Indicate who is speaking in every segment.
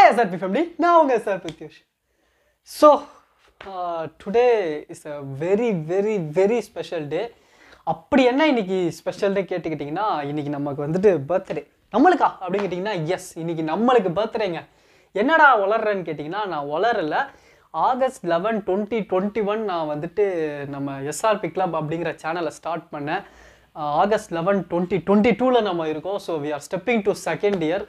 Speaker 1: SRP family நான் உங்கள் S R Prathyush so today is a very very very special day அப்படி என்ன இன்னைக்கு ஸ்பெஷல் டே கேட்டுக்கிட்டிங்கன்னா இன்னைக்கு நமக்கு வந்துட்டு பர்த்டே நம்மளுக்கா அப்படின்னு கேட்டிங்கன்னா எஸ் இன்னைக்கு நம்மளுக்கு பர்த்டேங்க என்னடா வளர்றேன்னு கேட்டிங்கன்னா நான் வளரல August eleven twenty twenty one நான் வந்துட்டு நம்ம எஸ்ஆர்பி கிளப் அப்படிங்கிற சேனலை ஸ்டார்ட் பண்ணேன் ஆகஸ்ட் லெவன் டுவெண்ட்டி டுவெண்ட்டி டூவில் நம்ம இருக்கோம் so we are stepping to second year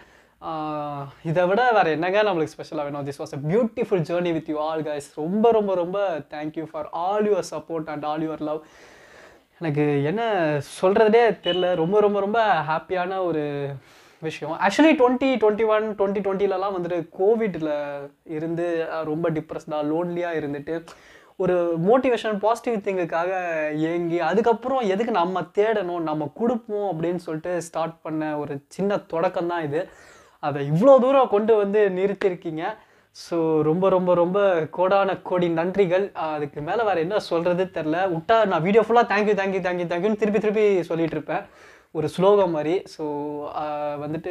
Speaker 1: இதை விட வேறு என்னங்க நம்மளுக்கு ஸ்பெஷலாக வேணும் this was a beautiful journey with you all guys ரொம்ப ரொம்ப ரொம்ப thank you for all your support and all your love எனக்கு என்ன சொல்கிறதே தெரில ரொம்ப ரொம்ப ரொம்ப ஹாப்பியான ஒரு விஷயம் actually twenty twenty one twenty டுவெண்ட்டிலலாம் வந்துட்டு கோவிடில் இருந்து அஹ், ரொம்ப டிப்ரெஸ்டாக லோன்லியாக இருந்துட்டு ஒரு மோட்டிவேஷன் பாசிட்டிவ் திங்குக்காக ஏங்கி அதுக்கப்புறம் எதுக்கு நம்ம தேடணும் நம்ம கொடுப்போம் அப்படின்னு சொல்லிட்டு ஸ்டார்ட் பண்ண ஒரு சின்ன தொடக்கம் தான் இது அதை இவ்வளோ தூரம் கொண்டு வந்து நிறுத்தியிருக்கீங்க ஸோ ரொம்ப ரொம்ப ரொம்ப கோடான கோடி நன்றிகள் ஆஹ் அதுக்கு மேலே வேறு என்ன சொல்கிறது தெரில விட்டா நான் வீடியோ ஃபுல்லாக தேங்க்யூ தேங்க்யூ தேங்க்யூ தேங்க்யூன்னு திருப்பி திருப்பி சொல்லிட்டு இருப்பேன் ஒரு ஸ்லோகம் மாதிரி ஸோ வந்துட்டு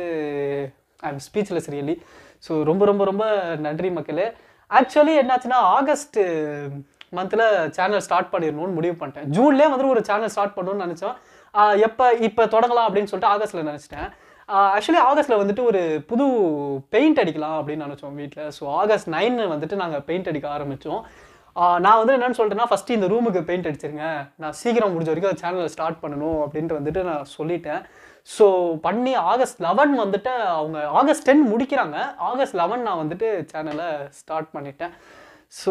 Speaker 1: I am speechless really so ரொம்ப ரொம்ப ரொம்ப நன்றி மக்களே ஆக்சுவலி என்னாச்சுன்னா ஆகஸ்ட் மந்தில் சேனல் ஸ்டார்ட் பண்ணிடணும்னு முடிவு பண்ணிட்டேன் ஜூன்லேயே வந்துட்டு ஒரு சேனல் ஸ்டார்ட் பண்ணணும்னு நினச்சோம் எப்போ இப்போ தொடங்கலாம் அப்படின்னு சொல்லிட்டு ஆகஸ்ட்டில் நினச்சிட்டேன் ஆக்சுவலி ஆகஸ்ட்டில் வந்துட்டு ஒரு புது பெயிண்ட் அடிக்கலாம் அப்படின்னு நினச்சோம் வீட்டில் ஸோ ஆகஸ்ட் நைன் வந்துட்டு நாங்கள் பெயிண்ட் அடிக்க ஆரம்பித்தோம் நான் வந்து என்னன்னு சொல்லிட்டேன்னா ஃபஸ்ட்டு இந்த ரூமுக்கு பெயிண்ட் அடிச்சிருங்க நான் சீக்கிரம் முடிஞ்ச வரைக்கும் சேனலை ஸ்டார்ட் பண்ணணும் அப்படின்ட்டு வந்துட்டு நான் சொல்லிட்டேன் ஸோ பண்ணி ஆகஸ்ட் லெவன் வந்துட்டு அவங்க ஆகஸ்ட் டென் முடிக்கிறாங்க ஆகஸ்ட் லெவன் நான் வந்துட்டு சேனலை ஸ்டார்ட் பண்ணிட்டேன் ஸோ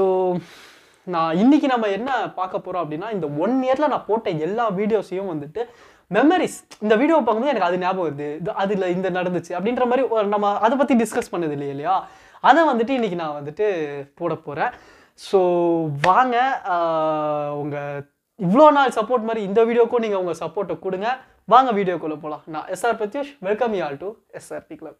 Speaker 1: நான் இன்னைக்கு நம்ம என்ன பார்க்க போகிறோம் அப்படின்னா இந்த ஒன் இயரில் நான் போட்ட எல்லா வீடியோஸையும் வந்துட்டு மெமரிஸ் இந்த வீடியோ பார்க்கும்போது எனக்கு அது ஞாபகம் வருது இது அதில் இந்த நடந்துச்சு அப்படின்ற மாதிரி ஒரு நம்ம அதை பற்றி டிஸ்கஸ் பண்ணது இல்லை இல்லையா அதை வந்துட்டு இன்னைக்கு நான் வந்துட்டு போட போகிறேன் ஸோ வாங்க ஆஹ், உங்க இவ்வளோ நாள் சப்போர்ட் மாதிரி இந்த வீடியோக்கும் நீங்கள் உங்கள் சப்போர்ட்டை கொடுங்க வாங்க வீடியோக்குள்ளே போகலாம் நான் S R Prathyush welcome you all to S R P club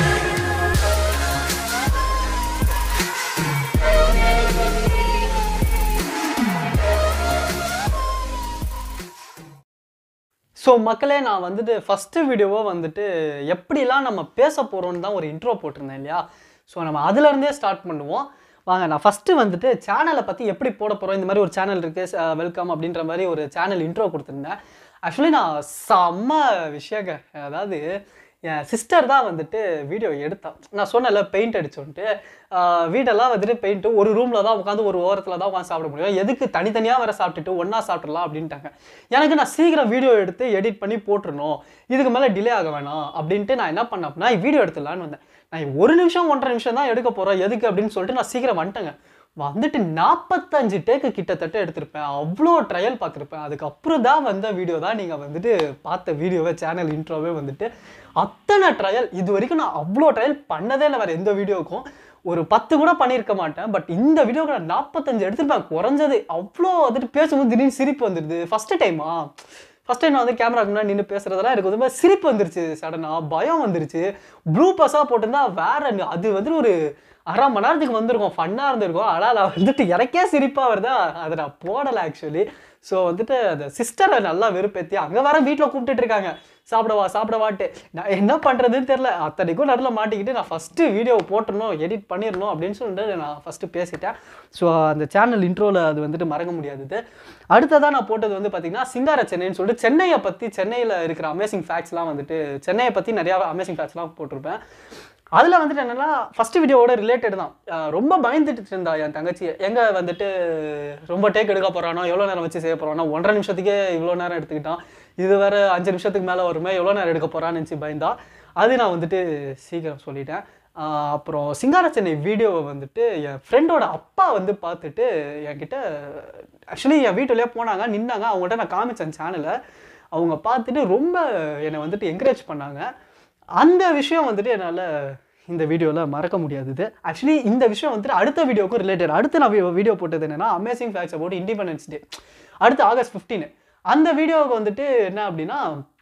Speaker 1: so மக்களே நான் வந்துட்டு ஃபஸ்ட்டு வீடியோவை வந்துட்டு எப்படிலாம் நம்ம பேச போகிறோம்னு தான் ஒரு இன்ட்ரோ போட்டிருந்தேன் இல்லையா ஸோ நம்ம அதுலேருந்தே ஸ்டார்ட் பண்ணுவோம் வாங்க நான் ஃபஸ்ட்டு வந்துட்டு சேனலை பற்றி எப்படி போட போகிறோம் இந்த மாதிரி ஒரு சேனல் இருக்குது வெல்கம் அப்படின்ற மாதிரி ஒரு சேனல் இன்ட்ரோ கொடுத்துருந்தேன் ஆக்சுவலி நான் செம்ம விஷயங்க அதாவது என் சிஸ்டர் தான் வந்துட்டு வீடியோ எடுத்தான் நான் சொன்னேன்ல பெயிண்ட் அடிச்சோன்ட்டு ஆஹ் வீடெல்லாம் வந்துட்டு பெயிண்ட்டு ஒரு ரூமில் தான் உட்காந்து ஒரு ஓரத்தில் தான் உட்காந்து சாப்பிட முடியும் எதுக்கு தனித்தனியாக வர சாப்பிட்டுட்டு ஒன்றா சாப்பிட்றலாம் அப்படின்ட்டாங்க எனக்கு நான் சீக்கிரம் வீடியோ எடுத்து எடிட் பண்ணி போட்டுருணும் இதுக்கு மேலே டிலே ஆக வேணாம் அப்படின்ட்டு நான் என்ன பண்ணேன் அப்படின்னா வீடியோ எடுத்துடலான்னு வந்தேன் நான் ஒரு நிமிஷம் ஒன்றரை நிமிஷம் தான் எடுக்க போகிறோம் எதுக்கு அப்படின்னு சொல்லிட்டு நான் சீக்கிரம் வந்துட்டேங்க வந்துட்டு நாற்பத்தஞ்சு டேக்கு கிட்டத்தட்ட எடுத்திருப்பேன் அவ்வளோ ட்ரையல் பார்த்துருப்பேன் அதுக்கப்புறம் தான் வந்த வீடியோ தான் நீங்கள் வந்துட்டு பார்த்த வீடியோவை சேனல் இன்ட்ரோவே வந்துட்டு அத்தனை ட்ரையல் இது வரைக்கும் நான் அவ்வளோ ட்ரையல் பண்ணதே இல்லை வேறு எந்த வீடியோவுக்கும் ஒரு பத்து கூட பண்ணியிருக்க மாட்டேன் பட் இந்த வீடியோக்கு நான் நாற்பத்தஞ்சு எடுத்திருப்பேன் குறைஞ்சது அவ்வளோ வந்துட்டு பேசும்போது திடீர்னு சிரிப்பு வந்துடுது ஃபஸ்ட்டு டைமா ஃபஸ்ட் டைம் நான் வந்து கேமராக்கு முன்னாடி நின்று பேசுறதெல்லாம் எனக்கு வந்து சிரிப்பு வந்துருச்சு சடனாக பயம் வந்துருச்சு ப்ளூ பஸ்ஸாக போட்டிருந்தா வேற ந- அது வந்து ஒரு அரை மணி நேரத்துக்கு வந்திருக்கும் ஃபன்னாக இருந்திருக்கும் ஆனால் நான் வந்துட்டு எனக்கே சிரிப்பாக வருதா அதை நான் போடலை ஆக்சுவலி ஸோ வந்துட்டு அந்த சிஸ்டரை நல்லா வெறுப்பேற்றி அங்கே வர வீட்டில் கூப்பிட்டுட்டு இருக்காங்க சாப்பிடவா சாப்பிடவாட்டு நான் என்ன பண்ணுறதுன்னு தெரில அத்தனைக்கும் நடுவில் மாட்டிக்கிட்டு நான் ஃபஸ்ட்டு வீடியோ போட்டுடணும் எடிட் பண்ணிடணும் அப்படின்னு சொல்லிட்டு நான் ஃபஸ்ட்டு பேசிட்டேன் ஸோ அந்த சேனல் இன்ட்ரோவில் அது வந்துட்டு மறக்க முடியாதது அடுத்ததாக நான் போட்டது வந்து பார்த்திங்கன்னா சிங்கார சென்னைன்னு சொல்லிட்டு சென்னையை பற்றி சென்னையில் இருக்கிற அமேசிங் ஃபேக்ட்ஸ்லாம் வந்துட்டு சென்னையை பற்றி நிறையா அமேசிங் ஃபேக்ட்ஸ்லாம் போட்டிருப்பேன் அதில் வந்துட்டு என்னென்னா ஃபஸ்ட்டு வீடியோவோட ரிலேட்டட் தான் அஹ் ரொம்ப பயந்துட்டு இருந்தா என் தங்கச்சி எங்கே வந்துட்டு ரொம்ப டேக் எடுக்க போகிறானோ எவ்வளோ நேரம் வச்சு செய்ய போகிறானோ ஒன்றரை நிமிஷத்துக்கே இவ்வளோ நேரம் எடுத்துக்கிட்டான் இது வேறு அஞ்சு நிமிஷத்துக்கு மேலே வருமே எவ்வளோ நேரம் எடுக்க போகிறான்னு நினச்சி பயந்தா அது நான் வந்துட்டு சீக்கிரம் சொல்லிட்டேன் ஆஹ் அப்புறம் சிங்கார சென்னை வீடியோவை வந்துட்டு என் ஃப்ரெண்டோட அப்பா வந்து பார்த்துட்டு என்கிட்ட ஆக்சுவலி என் வீட்டுலேயே போனாங்க நின்னாங்க அவங்கள்ட்ட நான் காமிச்சேன் சேனலை அவங்க பார்த்துட்டு ரொம்ப என்னை வந்துட்டு என்கரேஜ் பண்ணாங்க அந்த விஷயம் வந்துட்டு என்னால் இந்த வீடியோவில் மறக்க முடியாதது ஆக்சுவலி இந்த விஷயம் வந்துட்டு அடுத்த வீடியோக்கும் ரிலேட்டட் அடுத்து நான் வீடியோ போட்டது என்னன்னா amazing facts about independence day அடுத்து ஆகஸ்ட் 15 அந்த வீடியோவுக்கு வந்துட்டு என்ன அப்படின்னா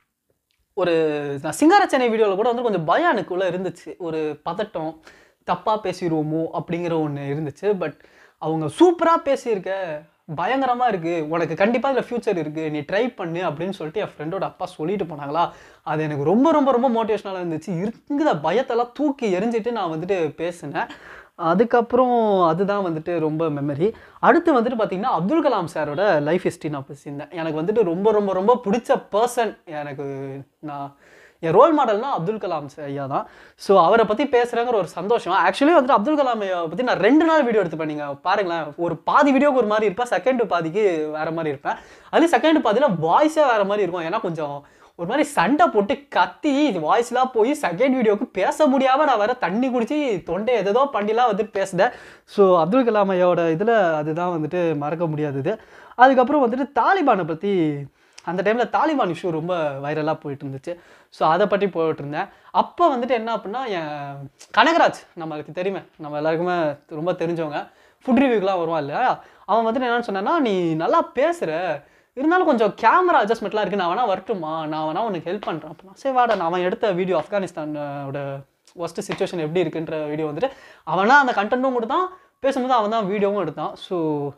Speaker 1: ஒரு நான் சிங்கார சென்னை வீடியோவில் கூட வந்து கொஞ்சம் பயம் எனக்குள்ளே இருந்துச்சு ஒரு பதட்டம் தப்பாக பேசிடுவோமோ அப்படிங்கிற ஒன்று இருந்துச்சு பட் அவங்க சூப்பராக பேசியிருக்க பயங்கரமாக இருக்குது உனக்கு கண்டிப்பாக இதில் ஃப்யூச்சர் இருக்குது நீ ட்ரை பண்ணு அப்படின்னு சொல்லிட்டு என் ஃப்ரெண்டோட அப்பா சொல்லிட்டு போனாங்களா அது எனக்கு ரொம்ப ரொம்ப ரொம்ப மோட்டிவேஷனலாக இருந்துச்சு இருக்குத பயத்தெல்லாம் தூக்கி எரிஞ்சிட்டு நான் வந்துட்டு பேசினேன் அதுக்கப்புறம் அதுதான் வந்துட்டு ரொம்ப மெமரி அடுத்து வந்துட்டு பார்த்தீங்கன்னா அப்துல் கலாம் சாரோட லைஃப் ஹிஸ்ட்ரி நான் பேசியிருந்தேன் எனக்கு வந்துட்டு ரொம்ப ரொம்ப ரொம்ப பிடிச்ச பர்சன் எனக்கு நான் என் ரோல் மாடல்னா அப்துல் கலாம் சார் ஐயா தான் ஸோ அவரை பற்றி பேசுகிறேங்கிற ஒரு சந்தோஷம் ஆக்சுவலி வந்துட்டு அப்துல் கலாம் ஐயா பற்றி நான் ரெண்டு நாள் வீடியோ எடுத்துப்பேன் நீங்கள் பாருங்களேன் ஒரு பாதி வீடியோக்கு ஒரு மாதிரி இருப்பேன் செகண்ட் பாதிக்கு வேறு மாதிரி இருப்பேன் அதுலேயும் செகண்ட் பாதியில் வாய்ஸே வேறு மாதிரி இருக்கும் ஏன்னா கொஞ்சம் ஒரு மாதிரி சண்டை போட்டு கத்தி வாய்ஸ்லாம் போய் செகண்ட் வீடியோவுக்கு பேச முடியாமல் நான் வேற தண்ணி குடிச்சு தொண்டை எதோ பண்ணிலாம் வந்துட்டு பேசினேன் ஸோ அப்துல் கலாம் ஐயாவோட இதில் அதுதான் வந்துட்டு மறக்க முடியாதது அதுக்கப்புறம் வந்துட்டு தாலிபானை பற்றி அந்த டைமில் தாலிபான் இஷ்யூ ரொம்ப வைரலாக போயிட்டு இருந்துச்சு ஸோ அதை பற்றி போயிட்டு இருந்தேன் அப்போ வந்துட்டு என்ன அப்படின்னா என் கனகராஜ் நம்மளுக்கு தெரியுமே நம்ம எல்லாருக்குமே ரொம்ப தெரிஞ்சவங்க ஃபுட் ரிவ்யூக்கெலாம் வருவான் இல்லையா அவன் வந்துட்டு என்னன்னு சொன்னான்னா நீ நல்லா பேசுகிற இருந்தாலும் கொஞ்சம் கேமரா அட்ஜஸ்ட்மெண்ட்லாம் இருக்குது நான் வேணா வரட்டுமா நான் வேணா உனக்கு ஹெல்ப் பண்ணுறேன் அப்படின்னா சரி வாடா நான் அவன் எடுத்த வீடியோ ஆப்கானிஸ்தானோட ஒஸ்ட் சுச்சுவேஷன் எப்படி இருக்குன்ற வீடியோ வந்துட்டு அவனா அந்த கண்டென்ட்டும் கொடுத்தான் பேசும்போது அவன் தான் வீடியோவும் எடுத்தான் ஸோ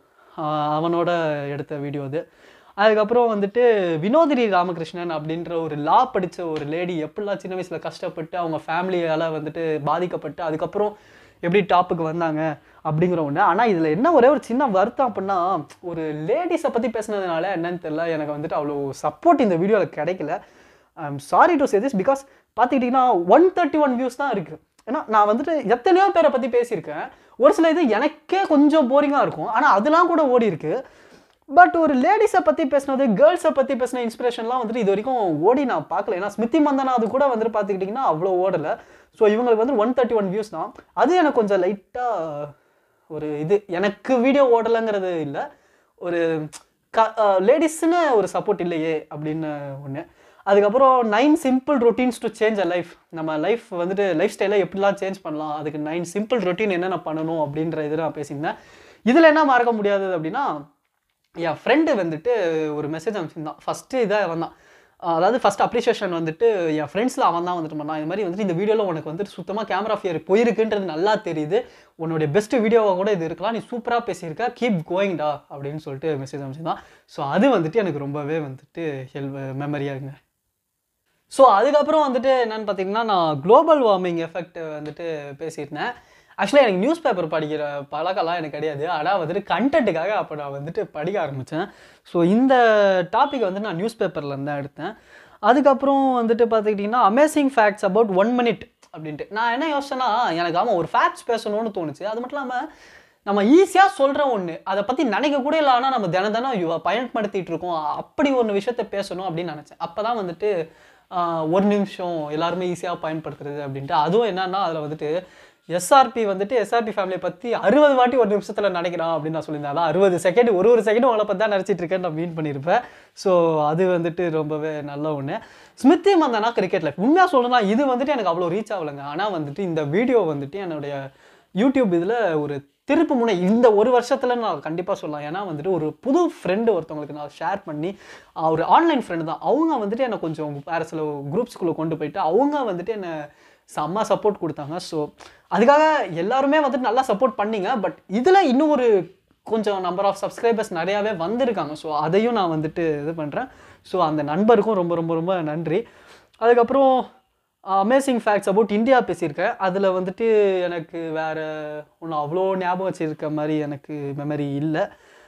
Speaker 1: அவனோட எடுத்த வீடியோ அது அதுக்கப்புறம் வந்துட்டு வினோதிரி ராமகிருஷ்ணன் அப்படின்ற ஒரு லா படித்த ஒரு லேடி எப்படிலாம் சின்ன வயசில் கஷ்டப்பட்டு அவங்க ஃபேமிலியால் வந்துட்டு பாதிக்கப்பட்டு அதுக்கப்புறம் எப்படி டாப்புக்கு வந்தாங்க அப்படிங்கிற ஒன்று ஆனால் இதில் என்ன ஒரே ஒரு சின்ன வருத்தம் அப்படின்னா ஒரு லேடிஸை பற்றி பேசுனதுனால என்னன்னு தெரியல எனக்கு வந்துட்டு அவ்வளோ சப்போர்ட் இந்த வீடியோவில் கிடைக்கல I am sorry to say this because பார்த்துக்கிட்டிங்கன்னா ஒன் தேர்ட்டி ஒன் வியூஸ் தான் இருக்குது ஏன்னா நான் வந்துட்டு எத்தனையோ பேரை பற்றி பேசியிருக்கேன் ஒரு சில இது எனக்கே கொஞ்சம் போரிங்காக இருக்கும் ஆனால் அதெல்லாம் கூட ஓடி இருக்கு பட் ஒரு லேடிஸை பற்றி பேசினது கேர்ள்ஸை பற்றி பேசின இன்ஸ்பிரேஷன்லாம் வந்துட்டு இது வரைக்கும் ஓடி நான் பார்க்கல ஏன்னா ஸ்மிருதி மந்தனா அது கூட வந்துட்டு பார்த்துக்கிட்டிங்கன்னா அவ்வளோ ஓடலை ஸோ இவங்களுக்கு வந்து ஒன் தேர்ட்டி ஒன் வியூஸ் தான் அது எனக்கு கொஞ்சம் லைட்டாக ஒரு இது எனக்கு வீடியோ ஓடலைங்கிறது இல்லை ஒரு க லேடிஸ்னு ஒரு சப்போர்ட் இல்லையே அப்படின்னு ஒன்று அதுக்கப்புறம் nine simple routines to change a life நம்ம லைஃப் வந்துட்டு லைஃப் ஸ்டைலை எப்படிலாம் சேஞ்ச் பண்ணலாம் அதுக்கு நைன் சிம்பிள் ரொட்டீன் என்னென்ன பண்ணணும் அப்படின்ற இது நான் பேசியிருந்தேன் இதில் என்ன மறக்க முடியாதது அப்படின்னா என் ஃப்ரெண்டு வந்துட்டு ஒரு மெசேஜ் அனுப்பிச்சிருந்தான் ஃபஸ்ட்டு இதாக அவன் தான் அதாவது ஃபஸ்ட் அப்ரிஷியேஷன் வந்துட்டு என் ஃப்ரெண்ட்ஸில் அவன் தான் வந்துட்டு பண்ணான் இந்த மாதிரி வந்துட்டு இந்த வீடியோவில் உனக்கு வந்துட்டு சுத்தமாக கேமரா ஃபியர் போயிருக்குன்றது நல்லா தெரியுது உன்னுடைய பெஸ்ட் வீடியோவாக கூட இது இருக்கலாம் நீ சூப்பராக பேசியிருக்க கீப் கோயிங்டா அப்படின்னு சொல்லிட்டு மெசேஜ் அனுப்பிச்சிருந்தான் ஸோ அது வந்துட்டு எனக்கு ரொம்பவே வந்துட்டு ஹெல்ப் மெமரியாக இருங்க ஸோ அதுக்கப்புறம் வந்துட்டு என்னென்னு பார்த்தீங்கன்னா நான் குளோபல் வார்மிங் எஃபெக்ட் வந்துட்டு பேசியிருந்தேன் ஆக்சுவலாக எனக்கு நியூஸ் பேப்பர் படிக்கிற பழக்கம்லாம் எனக்கு கிடையாது ஆனால் வந்துட்டு கண்டென்ட்டுக்காக அப்போ நான் வந்துட்டு படிக்க ஆரம்பித்தேன் ஸோ இந்த டாபிக் வந்து நான் நியூஸ் பேப்பரில் தான் எடுத்தேன் அதுக்கப்புறம் வந்துட்டு பார்த்துக்கிட்டிங்கன்னா amazing facts about one minute அப்படின்ட்டு நான் என்ன யோசிச்சேன்னா எனக்கு ஆமாம் ஒரு ஃபேக்ட்ஸ் பேசணும்னு தோணுச்சு அது மட்டும் இல்லாமல் நம்ம ஈஸியாக சொல்கிற ஒன்று அதை பற்றி நினைக்க கூட இல்லை ஆனால் நம்ம தினம் தினம் யு- பயன்படுத்திட்டு இருக்கோம் அப்படி ஒன்று விஷயத்த பேசணும் அப்படின்னு நினச்சேன் அப்போ தான் வந்துட்டு ஆஹ், ஒரு நிமிஷம் எல்லாருமே ஈஸியாக பயன்படுத்துறது அப்படின்ட்டு அதுவும் என்னன்னா அதில் வந்துட்டு எஸ்ஆர்பி வந்துட்டு எஸ்ஆர்பி ஃபேமிலியை பற்றி அறுபது வாட்டி ஒரு நிமிஷத்தில் நினைக்கிறான் அப்படின்னு நான் சொல்லியிருந்தேன் அதான் அறுபது செகண்ட் ஒரு ஒரு செகண்டும் அவளை பற்றி தான் நினச்சிட்டு இருக்கேன்னு நான் மீன் பண்ணியிருப்பேன் ஸோ அது வந்துட்டு ரொம்பவே நல்ல ஒன்று ஸ்மிருதி மந்தனா கிரிக்கெட் லைஃப் உண்மையாக சொல்லணும்னா இது வந்துட்டு எனக்கு அவ்வளோ ரீச் ஆகலைங்க ஆனால் வந்துட்டு இந்த வீடியோ வந்துட்டு என்னுடைய யூடியூப் இதில் ஒரு திருப்பு முனை இந்த ஒரு வருஷத்தில் நான் கண்டிப்பாக சொல்லலாம் ஏன்னா வந்துட்டு ஒரு புது ஃப்ரெண்டு ஒருத்தவங்களுக்கு நான் ஷேர் பண்ணி ஆஹ் ஒரு ஆன்லைன் ஃப்ரெண்டு தான் அவங்க வந்துட்டு என்னை கொஞ்சம் வேறு சில குரூப்ஸ்குள்ளே கொண்டு போயிட்டு அவங்க வந்துட்டு என்னை செம்ம சப்போர்ட் கொடுத்தாங்க ஸோ அதுக்காக எல்லாருமே வந்துட்டு நல்லா சப்போர்ட் பண்ணீங்க பட் இதில் இன்னும் ஒரு கொஞ்சம் நம்பர் ஆஃப் சப்ஸ்கிரைபர்ஸ் நிறையாவே வந்திருக்காங்க ஸோ அதையும் நான் வந்துட்டு இது பண்ணுறேன் ஸோ அந்த நண்பருக்கும் ரொம்ப ரொம்ப ரொம்ப நன்றி அதுக்கப்புறம் அமேசிங் ஃபேக்ட்ஸ் அபவுட் இந்தியா பேசியிருக்கேன் அதில் வந்துட்டு எனக்கு வேறு ஒன்றும் அவ்வளோ ஞாபகம் வச்சிருக்க மாதிரி எனக்கு மெமரி இல்லை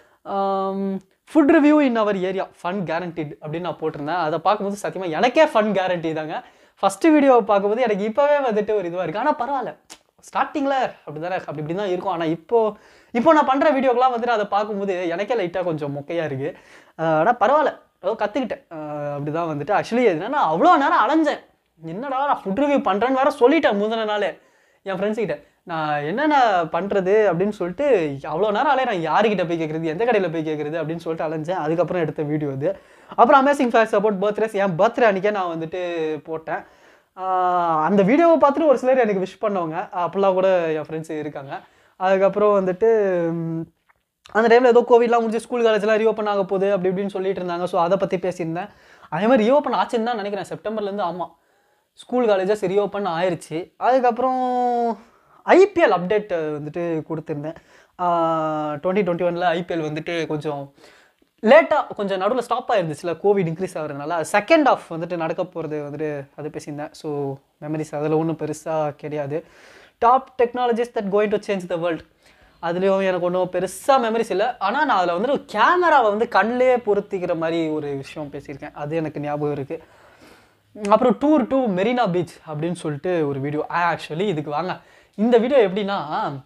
Speaker 1: food review in our area fun guaranteed அப்படின்னு நான் போட்டிருந்தேன் அதை பார்க்கும்போது சத்தியமாக எனக்கே ஃபன் கேரண்டி தாங்க ஃபஸ்ட்டு வீடியோவை பார்க்கும்போது எனக்கு இப்போவே வந்துட்டு ஒரு இதுவாக இருக்குது ஆனால் பரவாயில்ல ஸ்டார்டிங்கில் அப்படி தானே அப்படி இப்படி தான் இருக்கும் ஆனால் இப்போ இப்போ நான் பண்ணுற வீடியோக்கெலாம் வந்துட்டு அதை பார்க்கும்போது எனக்கே லைட்டாக கொஞ்சம் மொக்கையாக இருக்குது ஆனால் பரவாயில்ல ஏதோ கற்றுக்கிட்டேன் அப்படி தான் வந்துட்டு ஆக்சுவலி என்னன்னா அவ்வளோ நேரம் அலைஞ்சேன் என்னடா நான் ஃபுட் ரிவ்யூ பண்ணுறேன்னு வேற சொல்லிட்டேன் முந்தின நாளே என் ஃப்ரெண்ட்ஸ் கிட்ட நான் என்னென்ன பண்ணுறது அப்படின்னு சொல்லிட்டு அவ்வளோ நேரம் அலைய நான் யாருக்கிட்ட போய் கேட்குறது எந்த கடையில் போய் கேட்குறது அப்படின்னு சொல்லிட்டு அலைஞ்சேன் அதுக்கப்புறம் எடுத்த வீடியோ இது அப்புறம் அமேசிங் ஃபேக்ட்ஸ் அபவுட் பர்த்டேஸ் என் பர்த்டே அன்றைக்கே நான் வந்துட்டு போட்டேன் ஆஹ் அந்த வீடியோவை பார்த்துட்டு ஒரு சிலர் எனக்கு விஷ் பண்ணவங்க அப்படிலாம் கூட என் ஃப்ரெண்ட்ஸ் இருக்காங்க அதுக்கப்புறம் வந்துட்டு ம், அந்த டைமில் ஏதோ கோவிட்லாம் முடிஞ்சு ஸ்கூல் காலேஜ்லாம் ரீஓப்பன் ஆக போகுது அப்படி இப்படின்னு சொல்லிட்டு இருந்தாங்க ஸோ அதை பற்றி பேசியிருந்தேன் அதே மாதிரி ரீஓப்பன் ஆச்சுன்னு தான் நினைக்கிறேன் செப்டம்பர்லேருந்து ஆமாம் ஸ்கூல் காலேஜஸ் ரீஓப்பன் ஆயிருச்சு அதுக்கப்புறம் ஐபிஎல் அப்டேட் வந்துட்டு கொடுத்துருந்தேன் டுவெண்ட்டி டுவெண்ட்டி ஒனில் ஐபிஎல் வந்துட்டு கொஞ்சம் லேட்டாக கொஞ்சம் நடுவில் ஸ்டாப் ஆயிருந்துச்சுல கோவிட் இன்க்ரீஸ் ஆகிறதுனால செகண்ட் ஆஃப் வந்துட்டு நடக்க போகிறது வந்துட்டு அது பேசியிருந்தேன் ஸோ மெமரிஸ் அதில் ஒன்றும் பெருசாக கிடையாது top technologies that going to change the world அதுலேயும் எனக்கு ஒன்றும் பெருசாக மெமரிஸ் இல்லை ஆனால் நான் அதில் வந்துட்டு கேமராவை வந்து கண்ணிலே பொருத்திக்கிற மாதிரி ஒரு விஷயம் பேசியிருக்கேன் அது எனக்கு ஞாபகம் இருக்குது அப்புறம் டூர் டு மெரினா பீச் அப்படின்னு சொல்லிட்டு ஒரு வீடியோ ஆக்சுவலி இதுக்கு வாங்க இந்த வீடியோ எப்படின்னா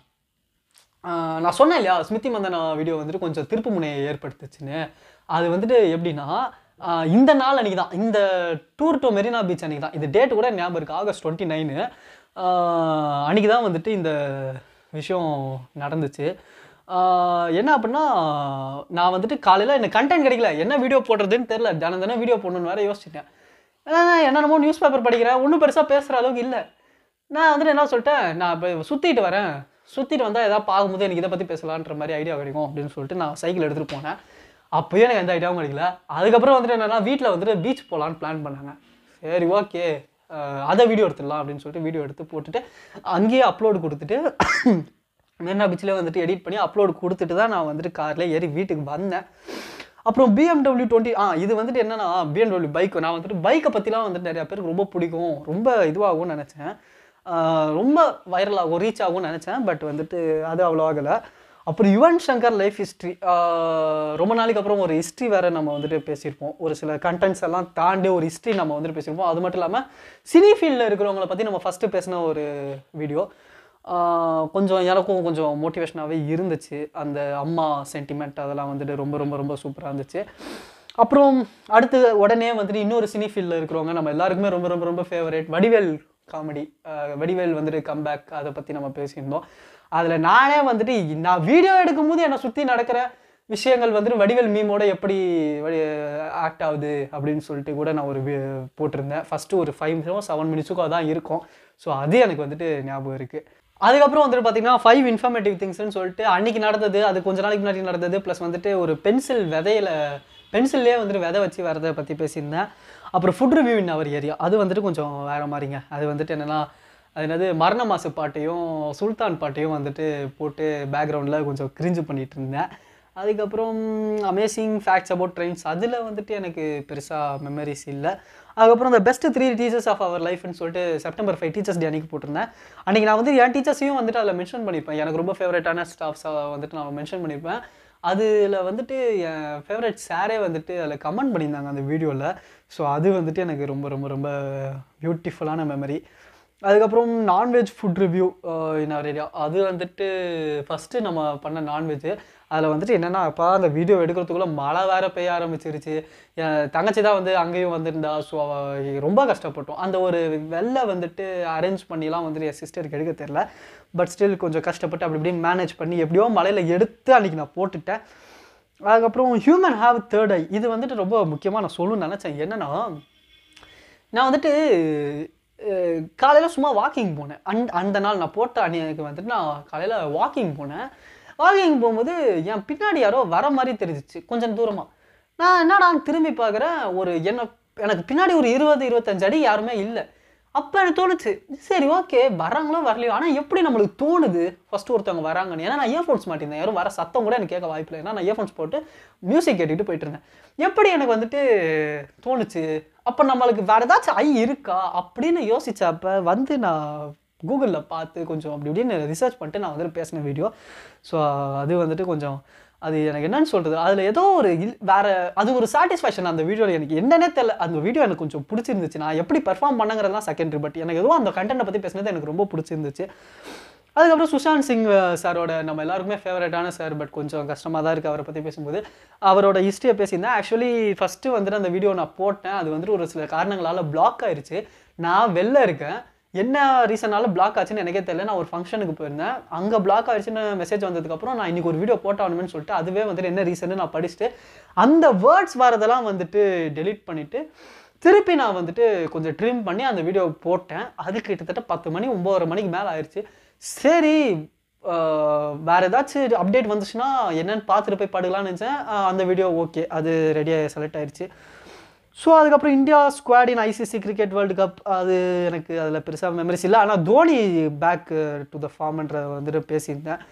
Speaker 1: ஆஹ் நான் சொன்னேன் இல்லையா ஸ்மிருதி மந்தனா வீடியோ வந்துட்டு கொஞ்சம் திருப்பு முனையை ஏற்படுத்துச்சுன்னு அது வந்துட்டு எப்படின்னா ஆஹ் இந்த நாள் அன்றைக்கி தான் இந்த டூர் டு மெரினா பீச் அன்றைக்கி தான் இது டேட் கூட ஞாபகம் இருக்குது ஆகஸ்ட் டுவெண்ட்டி நைனு அன்றைக்கி தான் வந்துட்டு இந்த விஷயம் நடந்துச்சு ஆஹ் என்ன அப்படின்னா நான் வந்துட்டு காலையில் எனக்கு கண்டென்ட் கிடைக்கல என்ன வீடியோ போடுறதுன்னு தெரில தினம் தினம் வீடியோ போடணுன்னு வேற யோசிச்சிட்டேன் ஏன்னா என்னென்னமோ நியூஸ் பேப்பர் படிக்கிறேன் ஒன்றும் பெருசாக பேசுகிற அளவுக்கு இல்லை நான் வந்துட்டு என்ன சொல்லிட்டேன் நான் இப்போ சுற்றிட்டு வரேன் சுற்றிட்டு வந்தால் எதாவது பார்க்கும்போது எனக்கு இதை பற்றி பேசலான்ற மாதிரி ஐடியா கிடைக்கும் அப்படின்னு சொல்லிட்டு நான் சைக்கிள் எடுத்துகிட்டு போனேன் அப்போயே எனக்கு எந்த ஐடியாவும் கிடைக்கல அதுக்கப்புறம் வந்துட்டு என்னன்னா வீட்டில் வந்துட்டு பீச் போகலான்னு பிளான் பண்ணாங்க சரி ஓகே அதை வீடியோ எடுத்துடலாம் அப்படின்னு சொல்லிட்டு வீடியோ எடுத்து போட்டுட்டு அங்கேயே அப்லோடு கொடுத்துட்டு மெரினா பீச்சில் வந்துட்டு எடிட் பண்ணி அப்லோடு கொடுத்துட்டு தான் நான் வந்துட்டு காரில் ஏறி வீட்டுக்கு வந்தேன் அப்புறம் பிஎம்டபிள்யூ டுவெண்ட்டி ஆ இது வந்துட்டு என்னன்னா பிஎம்டபிள்யூ பைக் நான் வந்துட்டு பைக்கை பற்றிலாம் வந்துட்டு நிறைய பேருக்கு ரொம்ப பிடிக்கும் ரொம்ப இதுவாகும்னு நினச்சேன் ஆஹ் ரொம்ப வைரல் ஆகும் ரீச் ஆகும்னு நினச்சேன் பட் வந்துட்டு அது அவ்வளோ ஆகலை அப்புறம் யுவன் சங்கர் லைஃப் ஹிஸ்ட்ரி ரொம்ப நாளைக்கு அப்புறம் ஒரு ஹிஸ்ட்ரி வேறு நம்ம வந்துட்டு பேசியிருப்போம் ஒரு சில கண்டென்ட்ஸ் எல்லாம் தாண்டி ஒரு ஹிஸ்ட்ரி நம்ம வந்துட்டு பேசியிருப்போம் அது மட்டும் இல்லாமல் சினி ஃபீல்டில் இருக்கிறவங்கள பற்றி நம்ம ஃபஸ்ட்டு பேசின ஒரு வீடியோ கொஞ்சம் எனக்கும் கொஞ்சம் மோட்டிவேஷனாகவே இருந்துச்சு அந்த அம்மா சென்டிமெண்ட் அதெல்லாம் வந்துட்டு ரொம்ப ரொம்ப ரொம்ப சூப்பராக இருந்துச்சு அப்புறம் அடுத்து உடனே வந்துட்டு இன்னொரு சினி ஃபீல்டில் இருக்கிறவங்க நம்ம எல்லாருக்குமே ரொம்ப ரொம்ப ரொம்ப ஃபேவரேட் வடிவேல் காமெடி வடிவேல் வந்துட்டு கம்பேக் அதை பற்றி நம்ம பேசியிருந்தோம் அதில் நானே வந்துட்டு நான் வீடியோ எடுக்கும்போது என்னை சுற்றி நடக்கிற விஷயங்கள் வந்துட்டு வடிவேல் மீமோட எப்படி ஆக்ட் ஆகுது அப்படின்னு சொல்லிட்டு கூட நான் ஒரு வி- போட்டிருந்தேன் ஃபஸ்ட்டு ஒரு ஃபைவ் மினிட்ஸோ செவன் மினிட்ஸுக்கோ தான் இருக்கும் ஸோ அது எனக்கு வந்துட்டு ஞாபகம் இருக்குது அதுக்கப்புறம் வந்துட்டு பார்த்தீங்கன்னா ஃபைவ் இன்ஃபர்மேட்டிவ் திங்ஸ்னு சொல்லிட்டு அன்னைக்கு நடந்தது அது கொஞ்ச நாளைக்கு முன்னாடி நடந்தது ப்ளஸ் வந்துட்டு ஒரு பென்சில் விதையில பென்சில்லே வந்துட்டு விதை வச்சு வரதை பற்றி பேசியிருந்தேன் அப்புறம் food review in our area அது வந்துட்டு கொஞ்சம் வேற மாதிரிங்க அது வந்துட்டு என்னென்னா அது என்னது மரண மாசு பாட்டையும் சுல்தான் பாட்டையும் வந்துட்டு போட்டு பேக்ரவுண்டில் கொஞ்சம் கிரிஞ்சு பண்ணிட்டு இருந்தேன் அதுக்கப்புறம் அமேசிங் ஃபேக்ட்ஸ் அபவுட் ட்ரெயின்ஸ் அதில் வந்துட்டு எனக்கு பெருசாக மெமரிஸ் இல்லை அதுக்கப்புறம் இந்த best three teachers of our லைஃப்னு சொல்லிட்டு செப்டம்பர் ஃபைவ் டீச்சர்ஸ் டே அன்னைக்கு போட்டிருந்தேன் அன்றைக்கி நான் வந்து என் டீச்சர்ஸையும் வந்துட்டு அதில் மென்ஷன் பண்ணியிருப்பேன் எனக்கு ரொம்ப ஃபேவரட்டான ஸ்டாஃப்ஸாக வந்துட்டு நான் மென்ஷன் பண்ணியிருப்பேன் அதில் வந்துட்டு என் ஃபேவரட் சாரே வந்துட்டு அதில் கமெண்ட் பண்ணியிருந்தாங்க அந்த வீடியோவில் ஸோ அது வந்துட்டு எனக்கு ரொம்ப ரொம்ப ரொம்ப பியூட்டிஃபுல்லான மெமரி அதுக்கப்புறம் non veg food review in our area அது வந்துட்டு ஃபஸ்ட்டு நம்ம பண்ண நான்வெஜ்ஜு அதில் வந்துட்டு என்னென்னா அப்போ அந்த வீடியோ எடுக்கிறதுக்குள்ளே மழை வேற பெய்ய ஆரம்பிச்சிருச்சு என் தங்கச்சி தான் வந்து அங்கேயும் வந்திருந்தா ஸோ ரொம்ப கஷ்டப்பட்டோம் அந்த ஒரு வெள்ளை வந்துட்டு அரேஞ்ச் பண்ணிலாம் வந்துட்டு என் சிஸ்டருக்கு எடுக்க தெரில பட் ஸ்டில் கொஞ்சம் கஷ்டப்பட்டு அப்படி இப்படி மேனேஜ் பண்ணி எப்படியோ மலையில் எடுத்து அன்றைக்கி நான் போட்டுட்டேன் அதுக்கப்புறம் ஹியூமன் ஹாவ் தேர்ட் ஐ இது வந்துட்டு ரொம்ப முக்கியமாக நான் சொல்லணும்னு நினச்சேன் என்னன்னா நான் வந்துட்டு காலையில் சும்மா வாக்கிங் போனேன் அந் அந்த நாள் நான் போட்ட அன்னைக்கு வந்துட்டு நான் காலையில் வாக்கிங் போனேன் வாக்கிங் போகும்போது என் பின்னாடி யாரோ வர மாதிரி தெரிஞ்சிச்சு கொஞ்சம் தூரமாக நான் என்னடா திரும்பி பார்க்குறேன் ஒரு என்ன எனக்கு பின்னாடி ஒரு இருபது இருபத்தஞ்சு அடி யாருமே இல்லை அப்போ எனக்கு தோணுச்சு சரி ஓகே வராங்களோ வரலையோ ஆனால் எப்படி நம்மளுக்கு தோணுது ஃபர்ஸ்ட் ஒருத்தவங்க வராங்கன்னு ஏன்னா நான் இயர்ஃபோன்ஸ் மாட்டிருந்தேன் யாரும் வர சத்தம் கூட எனக்கு கேட்க வாய்ப்பில்லை ஏன்னா நான் இயர்ஃபோன்ஸ் போட்டு மியூசிக் கேட்டுட்டு போயிட்டு இருந்தேன் எப்படி எனக்கு வந்துட்டு தோணுச்சு அப்போ நம்மளுக்கு வேறு ஏதாச்சும் ஐ இருக்கா அப்படின்னு யோசிச்சப்ப வந்து நான் கூகுளில் பார்த்து கொஞ்சம் அப்படி இப்படின்னு ரிசர்ச் பண்ணிட்டு நான் வந்துட்டு பேசின வீடியோ ஸோ அது வந்துட்டு கொஞ்சம் அது எனக்கு என்னன்னு சொல்கிறது அதில் ஏதோ ஒரு இல் வேறு அது ஒரு சாட்டிஸ்ஃபேக்ஷன் அந்த வீடியோவில் எனக்கு என்னன்னே தெரியல அந்த வீடியோ எனக்கு கொஞ்சம் பிடிச்சிருந்துச்சு நான் எப்படி பெர்ஃபார்ம் பண்ணங்கிறதுலாம் செகண்டரி பட் எனக்கு எதுவும் அந்த கண்டென்ட்டை பற்றி பேசினது எனக்கு ரொம்ப பிடிச்சிருந்துச்சு அதுக்கப்புறம் சுஷாந்த் சிங் சாரோட நம்ம எல்லாருக்குமே ஃபேவரட்டான சார் பட் கொஞ்சம் கஷ்டமாக தான் இருக்குது அவரை பற்றி பேசும்போது அவரோட ஹிஸ்ட்ரியை பேசியிருந்தேன் ஆக்சுவலி ஃபஸ்ட்டு வந்துட்டு அந்த வீடியோ நான் போட்டேன் அது வந்துட்டு ஒரு சில காரணங்களால் பிளாக் ஆயிருச்சு நான் வெளில இருக்கேன் என்ன ரீசனால பிளாக் ஆச்சுன்னு எனக்கே தெரியல நான் ஒரு ஃபங்க்ஷனுக்கு போயிருந்தேன் அங்கே பிளாக் ஆயிடுச்சுன்னு மெசேஜ் வந்ததுக்கப்புறம் நான் இன்னைக்கு ஒரு வீடியோ போட்டாகணும்னு சொல்லிட்டு அதுவே வந்துட்டு என்ன ரீசன்னு நான் படிச்சுட்டு அந்த வேர்ட்ஸ் வரதெல்லாம் வந்துட்டு டெலீட் பண்ணிவிட்டு திருப்பி நான் வந்துட்டு கொஞ்சம் ட்ரிம் பண்ணி அந்த வீடியோ போட்டேன் அது கிட்டத்தட்ட பத்து மணி ஒம்பதரை மணிக்கு மேலே ஆயிடுச்சு சரி ஆஹ், வேற ஏதாச்சும் அப்டேட் வந்துச்சுன்னா என்னன்னு பார்த்துட்டு போய் படுக்கலாம்னு நினச்சேன் ஆஹ், அந்த வீடியோ ஓகே அது ரெடியாக செலக்ட் ஆயிடுச்சு ஸோ அதுக்கப்புறம் India squad in ICC cricket world cup அது எனக்கு அதில் பெருசாக மெமரிஸ் இல்லை ஆனால் தோனி பேக் டு த ஃபார்ம்ன்ற வந்துட்டு பேசியிருந்தேன்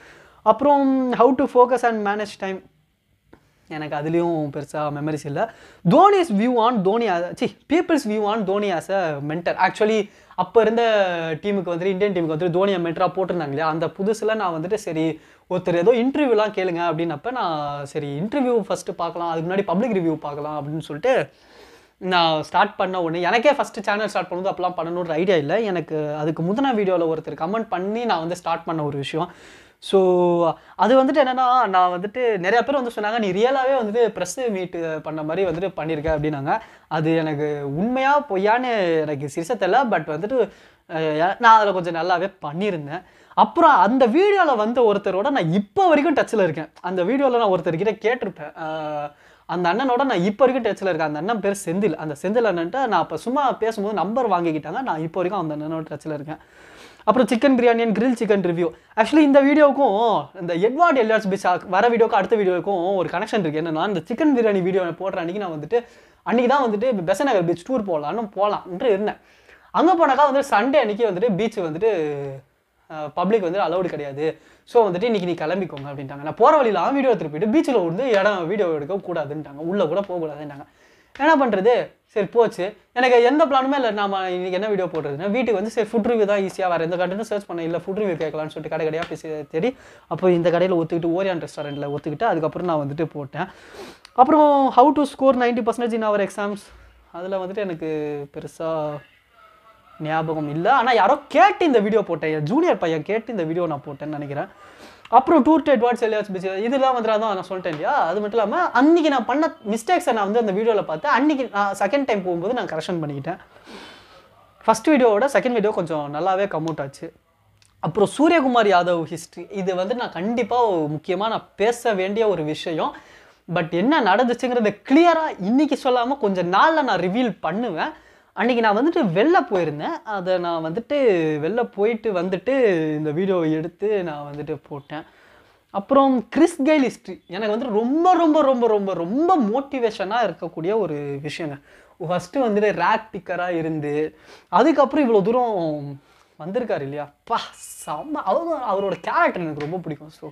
Speaker 1: அப்புறம் how to focus and manage time எனக்கு அதுலேயும் பெருசாக மெமரிஸ் இல்லை Dhoni's view on Dhoni see people's view on Dhoni as a mentor actually அப்போ இருந்த டீமுக்கு வந்துட்டு இந்தியன் டீமுக்கு வந்துட்டு தோனியை மென்டராக போட்டிருந்தாங்க இல்லையா அந்த புதுசில் நான் வந்துட்டு சரி ஒருத்தர் ஏதோ இன்டர்வியூலாம் கேளுங்க அப்படின்னப்ப நான் சரி இன்டர்வியூ ஃபஸ்ட்டு பார்க்கலாம் அதுக்கு முன்னாடி பப்ளிக் ரிவ்யூ பார்க்கலாம் அப்படின்னு சொல்லிட்டு நான் ஸ்டார்ட் பண்ண ஒன்று எனக்கே ஃபஸ்ட்டு சேனல் ஸ்டார்ட் பண்ணும்போது அப்பலாம் பண்ணணுன்ற ஐடியா இல்லை எனக்கு அதுக்கு முந்தின வீடியோவில் ஒருத்தர் கமெண்ட் பண்ணி நான் வந்து ஸ்டார்ட் பண்ண ஒரு விஷயம் ஸோ அது வந்துட்டு என்னென்னா நான் வந்துட்டு நிறைய பேர் வந்து சொன்னாங்க நீ ரியலாகவே வந்துட்டு ப்ரெஸ் மீட் பண்ண மாதிரி வந்துட்டு பண்ணியிருக்க அப்படின்னாங்க அது எனக்கு உண்மையாக பொய்யான்னு எனக்கு சிரிச தெரியல பட் வந்துட்டு அஹ், நான் அதில் கொஞ்சம் நல்லாவே பண்ணியிருந்தேன் அப்புறம் அந்த வீடியோவில் வந்த ஒருத்தரோட நான் இப்போ வரைக்கும் டச்சில் இருக்கேன் அந்த வீடியோவில் நான் ஒருத்தர்கிட்ட கேட்டிருப்பேன் அஹ், அந்த அண்ணனோட நான் இப்போ வரைக்கும் டச்சில் இருக்கேன் அந்த அண்ணன் பேர் செந்தில் அந்த செந்தில் அண்ணன்ட்ட நான் அப்போ சும்மா பேசும்போது நம்பர் வாங்கிக்கிட்டாங்க நான் இப்போ வரைக்கும் அந்த அண்ணனோட டச்சில் இருக்கேன் அப்புறம் chicken biryani and grill chicken review actually இந்த வீடியோவுக்கும் இந்த எட்வார்ட் எல்லியார்ஸ் பிச் வர வீடியோக்கு அடுத்த வீடியோவுக்கும் ஒரு கனெக்ஷன் இருக்குது என்னன்னா இந்த சிக்கன் பிரியாணி வீடியோ போடுற அன்றைக்கி நான் வந்துட்டு அன்றைக்கி தான் வந்துட்டு பெசநகர் பீச் டூர் போகலான்னு போகலான்ட்டு இருந்தேன் அங்கே போனாக்கா வந்துட்டு சண்டே அன்றைக்கி வந்துட்டு பீச் வந்துட்டு பப்ளிக் வந்து அலௌடு கிடையாது ஸோ வந்துட்டு இன்றைக்கி நீ கிளம்பிக்கோங்க அப்படின்ட்டாங்க நான் போகிற வழியில் ஆ வீடியோ எடுத்துட்டு போயிட்டு பீச்சில் வந்து இடம் வீடியோ எடுக்க கூடாதுன்ட்டாங்க உள்ளே கூட போகக்கூடாதுன்ட்டாங்க என்ன பண்ணுறது சரி போச்சு எனக்கு எந்த பிளானுமே இல்லை நாம இன்னைக்கு என்ன வீடியோ போடுறதுன்னா வீட்டுக்கு வந்து சரி ஃபுட் ரிவ்யூ தான் ஈஸியாக வேறு எந்த கண்டனும் சர்ச் பண்ண இல்லை ஃபுட் ரிவ்யூ கேட்கலாம்னு சொல்லிட்டு கடை கடையாக பேசி தேடி அப்போ இந்த கடையில் ஒத்துக்கிட்டு ஓரியான் ரெஸ்டாரண்ட்டில் ஒத்துக்கிட்டு அதுக்கப்புறம் நான் வந்துட்டு போட்டேன் அப்புறம் how to score ninety percentage in our exams அதில் வந்துட்டு எனக்கு பெருசாக ஞாபகம் இல்லை ஆனால் யாரோ கேட்டு இந்த வீடியோ போட்டேன் என் ஜூனியர் பையன் கேட்டு இந்த வீடியோ நான் போட்டேன்னு நினைக்கிறேன் அப்புறம் tour to advance Elliot's beach இதெல்லாம் வந்து அதான் நான் சொல்லிட்டேன் இல்லையா அது மட்டும் இல்லாமல் அன்றைக்கி நான் பண்ண மிஸ்டேக்ஸை நான் வந்து அந்த வீடியோவில் பார்த்தேன் அன்றைக்கி நான் செகண்ட் டைம் போகும்போது நான் கரெக்ஷன் பண்ணிக்கிட்டேன் ஃபஸ்ட் வீடியோவோட செகண்ட் வீடியோ கொஞ்சம் நல்லாவே கம் அவுட் ஆச்சு அப்புறம் சூரியகுமார் யாதவ் ஹிஸ்ட்ரி இது வந்து நான் கண்டிப்பாக முக்கியமாக நான் பேச வேண்டிய ஒரு விஷயம் பட் என்ன நடந்துச்சுங்கிறத கிளியராக இன்னைக்கு சொல்லாமல் கொஞ்சம் நாளில் நான் ரிவீல் பண்ணுவேன் அன்றைக்கி நான் வந்துட்டு வெளில போயிருந்தேன் அதை நான் வந்துட்டு வெளில போயிட்டு வந்துட்டு இந்த வீடியோ எடுத்து நான் வந்துட்டு போட்டேன் அப்புறம் கிறிஸ் கெயில் ஹிஸ்ட்ரி எனக்கு வந்து ரொம்ப ரொம்ப ரொம்ப ரொம்ப ரொம்ப மோட்டிவேஷனாக இருக்கக்கூடிய ஒரு விஷயங்க ஃபஸ்ட்டு வந்துட்டு ரேக் பிக்கராக இருந்து அதுக்கப்புறம் இவ்வளோ தூரம் வந்திருக்காரு இல்லையா பா செம்ம அவர் அவரோட கேரக்டர் எனக்கு ரொம்ப பிடிக்கும் ஸோ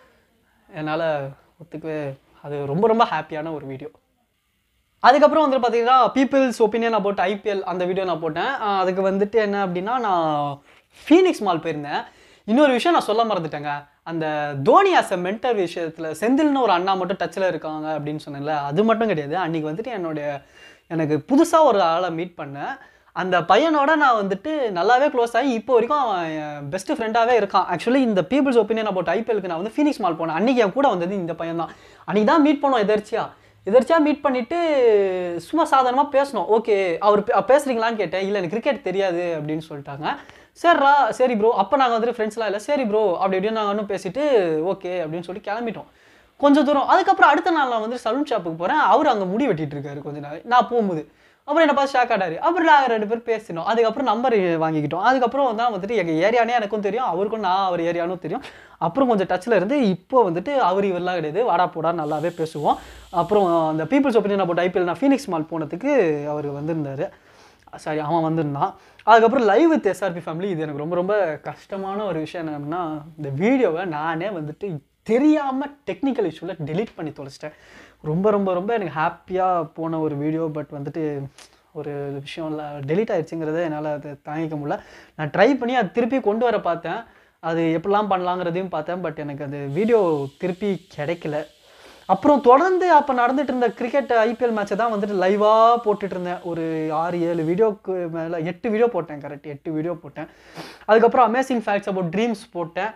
Speaker 1: என்னால் ஒத்துக்கவே அது ரொம்ப ரொம்ப ஹாப்பியான ஒரு வீடியோ அதுக்கப்புறம் வந்து பார்த்தீங்கன்னா பீப்புள்ஸ் ஒப்பீனியன் அபவுட் ஐபிஎல் அந்த வீடியோ நான் போட்டேன் ஆஹ் அதுக்கு வந்துட்டு என்ன அப்படின்னா நான் ஃபீனிக்ஸ் மால் போயிருந்தேன் இன்னொரு விஷயம் நான் சொல்ல மறந்துட்டேங்க அந்த தோனி அஸ் அ மென்டர் விஷயத்தில் செந்தில்னு ஒரு அண்ணா மட்டும் டச்சில் இருக்காங்க அப்படின்னு சொன்னேன்ல அது மட்டும் கிடையாது அன்றைக்கி வந்துட்டு என்னுடைய எனக்கு புதுசாக ஒரு ஆளை மீட் பண்ணேன் அந்த பையனோட நான் வந்துட்டு நல்லாவே க்ளோஸ் ஆகி இப்போ வரைக்கும் அவன் பெஸ்ட் ஃப்ரெண்டாகவே இருக்கான் ஆக்சுவலி இந்த பீப்புள்ஸ் ஒப்பீனியன் அபவுட் ஐபிஎலுக்கு நான் வந்து ஃபீனிக்ஸ் மால் போனேன் அன்றைக்கி என் கூட வந்தது இந்த பையன் தான் அன்றைக்கி தான் மீட் பண்ணோம் எதர்ச்சியா எதர்ச்சியா மீட் பண்ணிட்டு சும்மா சாதாரணமாக பேசணும் ஓகே அவர் பே- பேசுறீங்களான்னு கேட்டேன் இல்லை எனக்கு கிரிக்கெட் தெரியாது அப்படின்னு சொல்லிட்டாங்க சரிடா சரி ப்ரோ அப்போ நாங்கள் வந்துட்டு ஃப்ரெண்ட்ஸ்லாம் இல்லை சரி ப்ரோ அப்படி இப்படின்னு நாங்கள் இன்னும் பேசிட்டு ஓகே அப்படின்னு சொல்லி கிளம்பிட்டோம் கொஞ்சம் தூரம் அதுக்கப்புறம் அடுத்த நாள் நான் வந்து சலூன் ஷாப்புக்கு போகிறேன் அவர் அங்கே முடி வெட்டிட்டு இருக்காரு கொஞ்ச நாள் நான் போகும்போது அப்புறம் என்ன பார்த்து ஷாக் ஆடாரு அப்புறம் நாங்கள் ரெண்டு பேரும் பேசினோம் அதுக்கப்புறம் நம்பர் வாங்கிக்கிட்டோம் அதுக்கப்புறம் தான் வந்துட்டு எங்கள் ஏரியானே எனக்கும் தெரியும் அவருக்கும் நான் அவர் ஏரியானும் தெரியும் அப்புறம் கொஞ்சம் டச்சில் இருந்து இப்போ வந்துட்டு அவர் இவரெலாம் கிடையாது வாடா போடா நல்லாவே பேசுவோம் அப்புறம் அந்த பீப்புள்ஸ் ஒப்பீனியன் போட்டு ஐபிஎல் நான் ஃபீனிக்ஸ் மால் போனதுக்கு அவர் வந்திருந்தார் சாரி அவன் வந்திருந்தான் அதுக்கப்புறம் லைவ் வித் எஸ்ஆர்பி ஃபேமிலி இது எனக்கு ரொம்ப ரொம்ப கஷ்டமான ஒரு விஷயம் என்னன்னா இந்த வீடியோவை நானே வந்துட்டு தெரியாமல் டெக்னிக்கல் இஷ்யூவில் டெலீட் பண்ணி தொலைச்சிட்டேன் ரொம்ப ரொம்ப ரொம்ப எனக்கு ஹாப்பியாக போன ஒரு வீடியோ பட் வந்துட்டு ஒரு விஷயம் இல்லை டெலீட் ஆயிடுச்சுங்கிறத என்னால் அதை தாங்கிக்க முடியல நான் ட்ரை பண்ணி அது திருப்பி கொண்டு வர பார்த்தேன் அது எப்படிலாம் பண்ணலாங்கிறதையும் பார்த்தேன் பட் எனக்கு அது வீடியோ திருப்பி கிடைக்கல அப்புறம் தொடர்ந்து அப்போ நடந்துட்டு இருந்த கிரிக்கெட் ஐபிஎல் மேட்சை தான் வந்துட்டு லைவாக போட்டுட்டு இருந்தேன் ஒரு ஆறு ஏழு வீடியோக்கு மேலே எட்டு வீடியோ போட்டேன் கரெக்ட் எட்டு வீடியோ போட்டேன் அதுக்கப்புறம் அமேசிங் ஃபேக்ட்ஸ் அபவுட் ட்ரீம்ஸ் போட்டேன்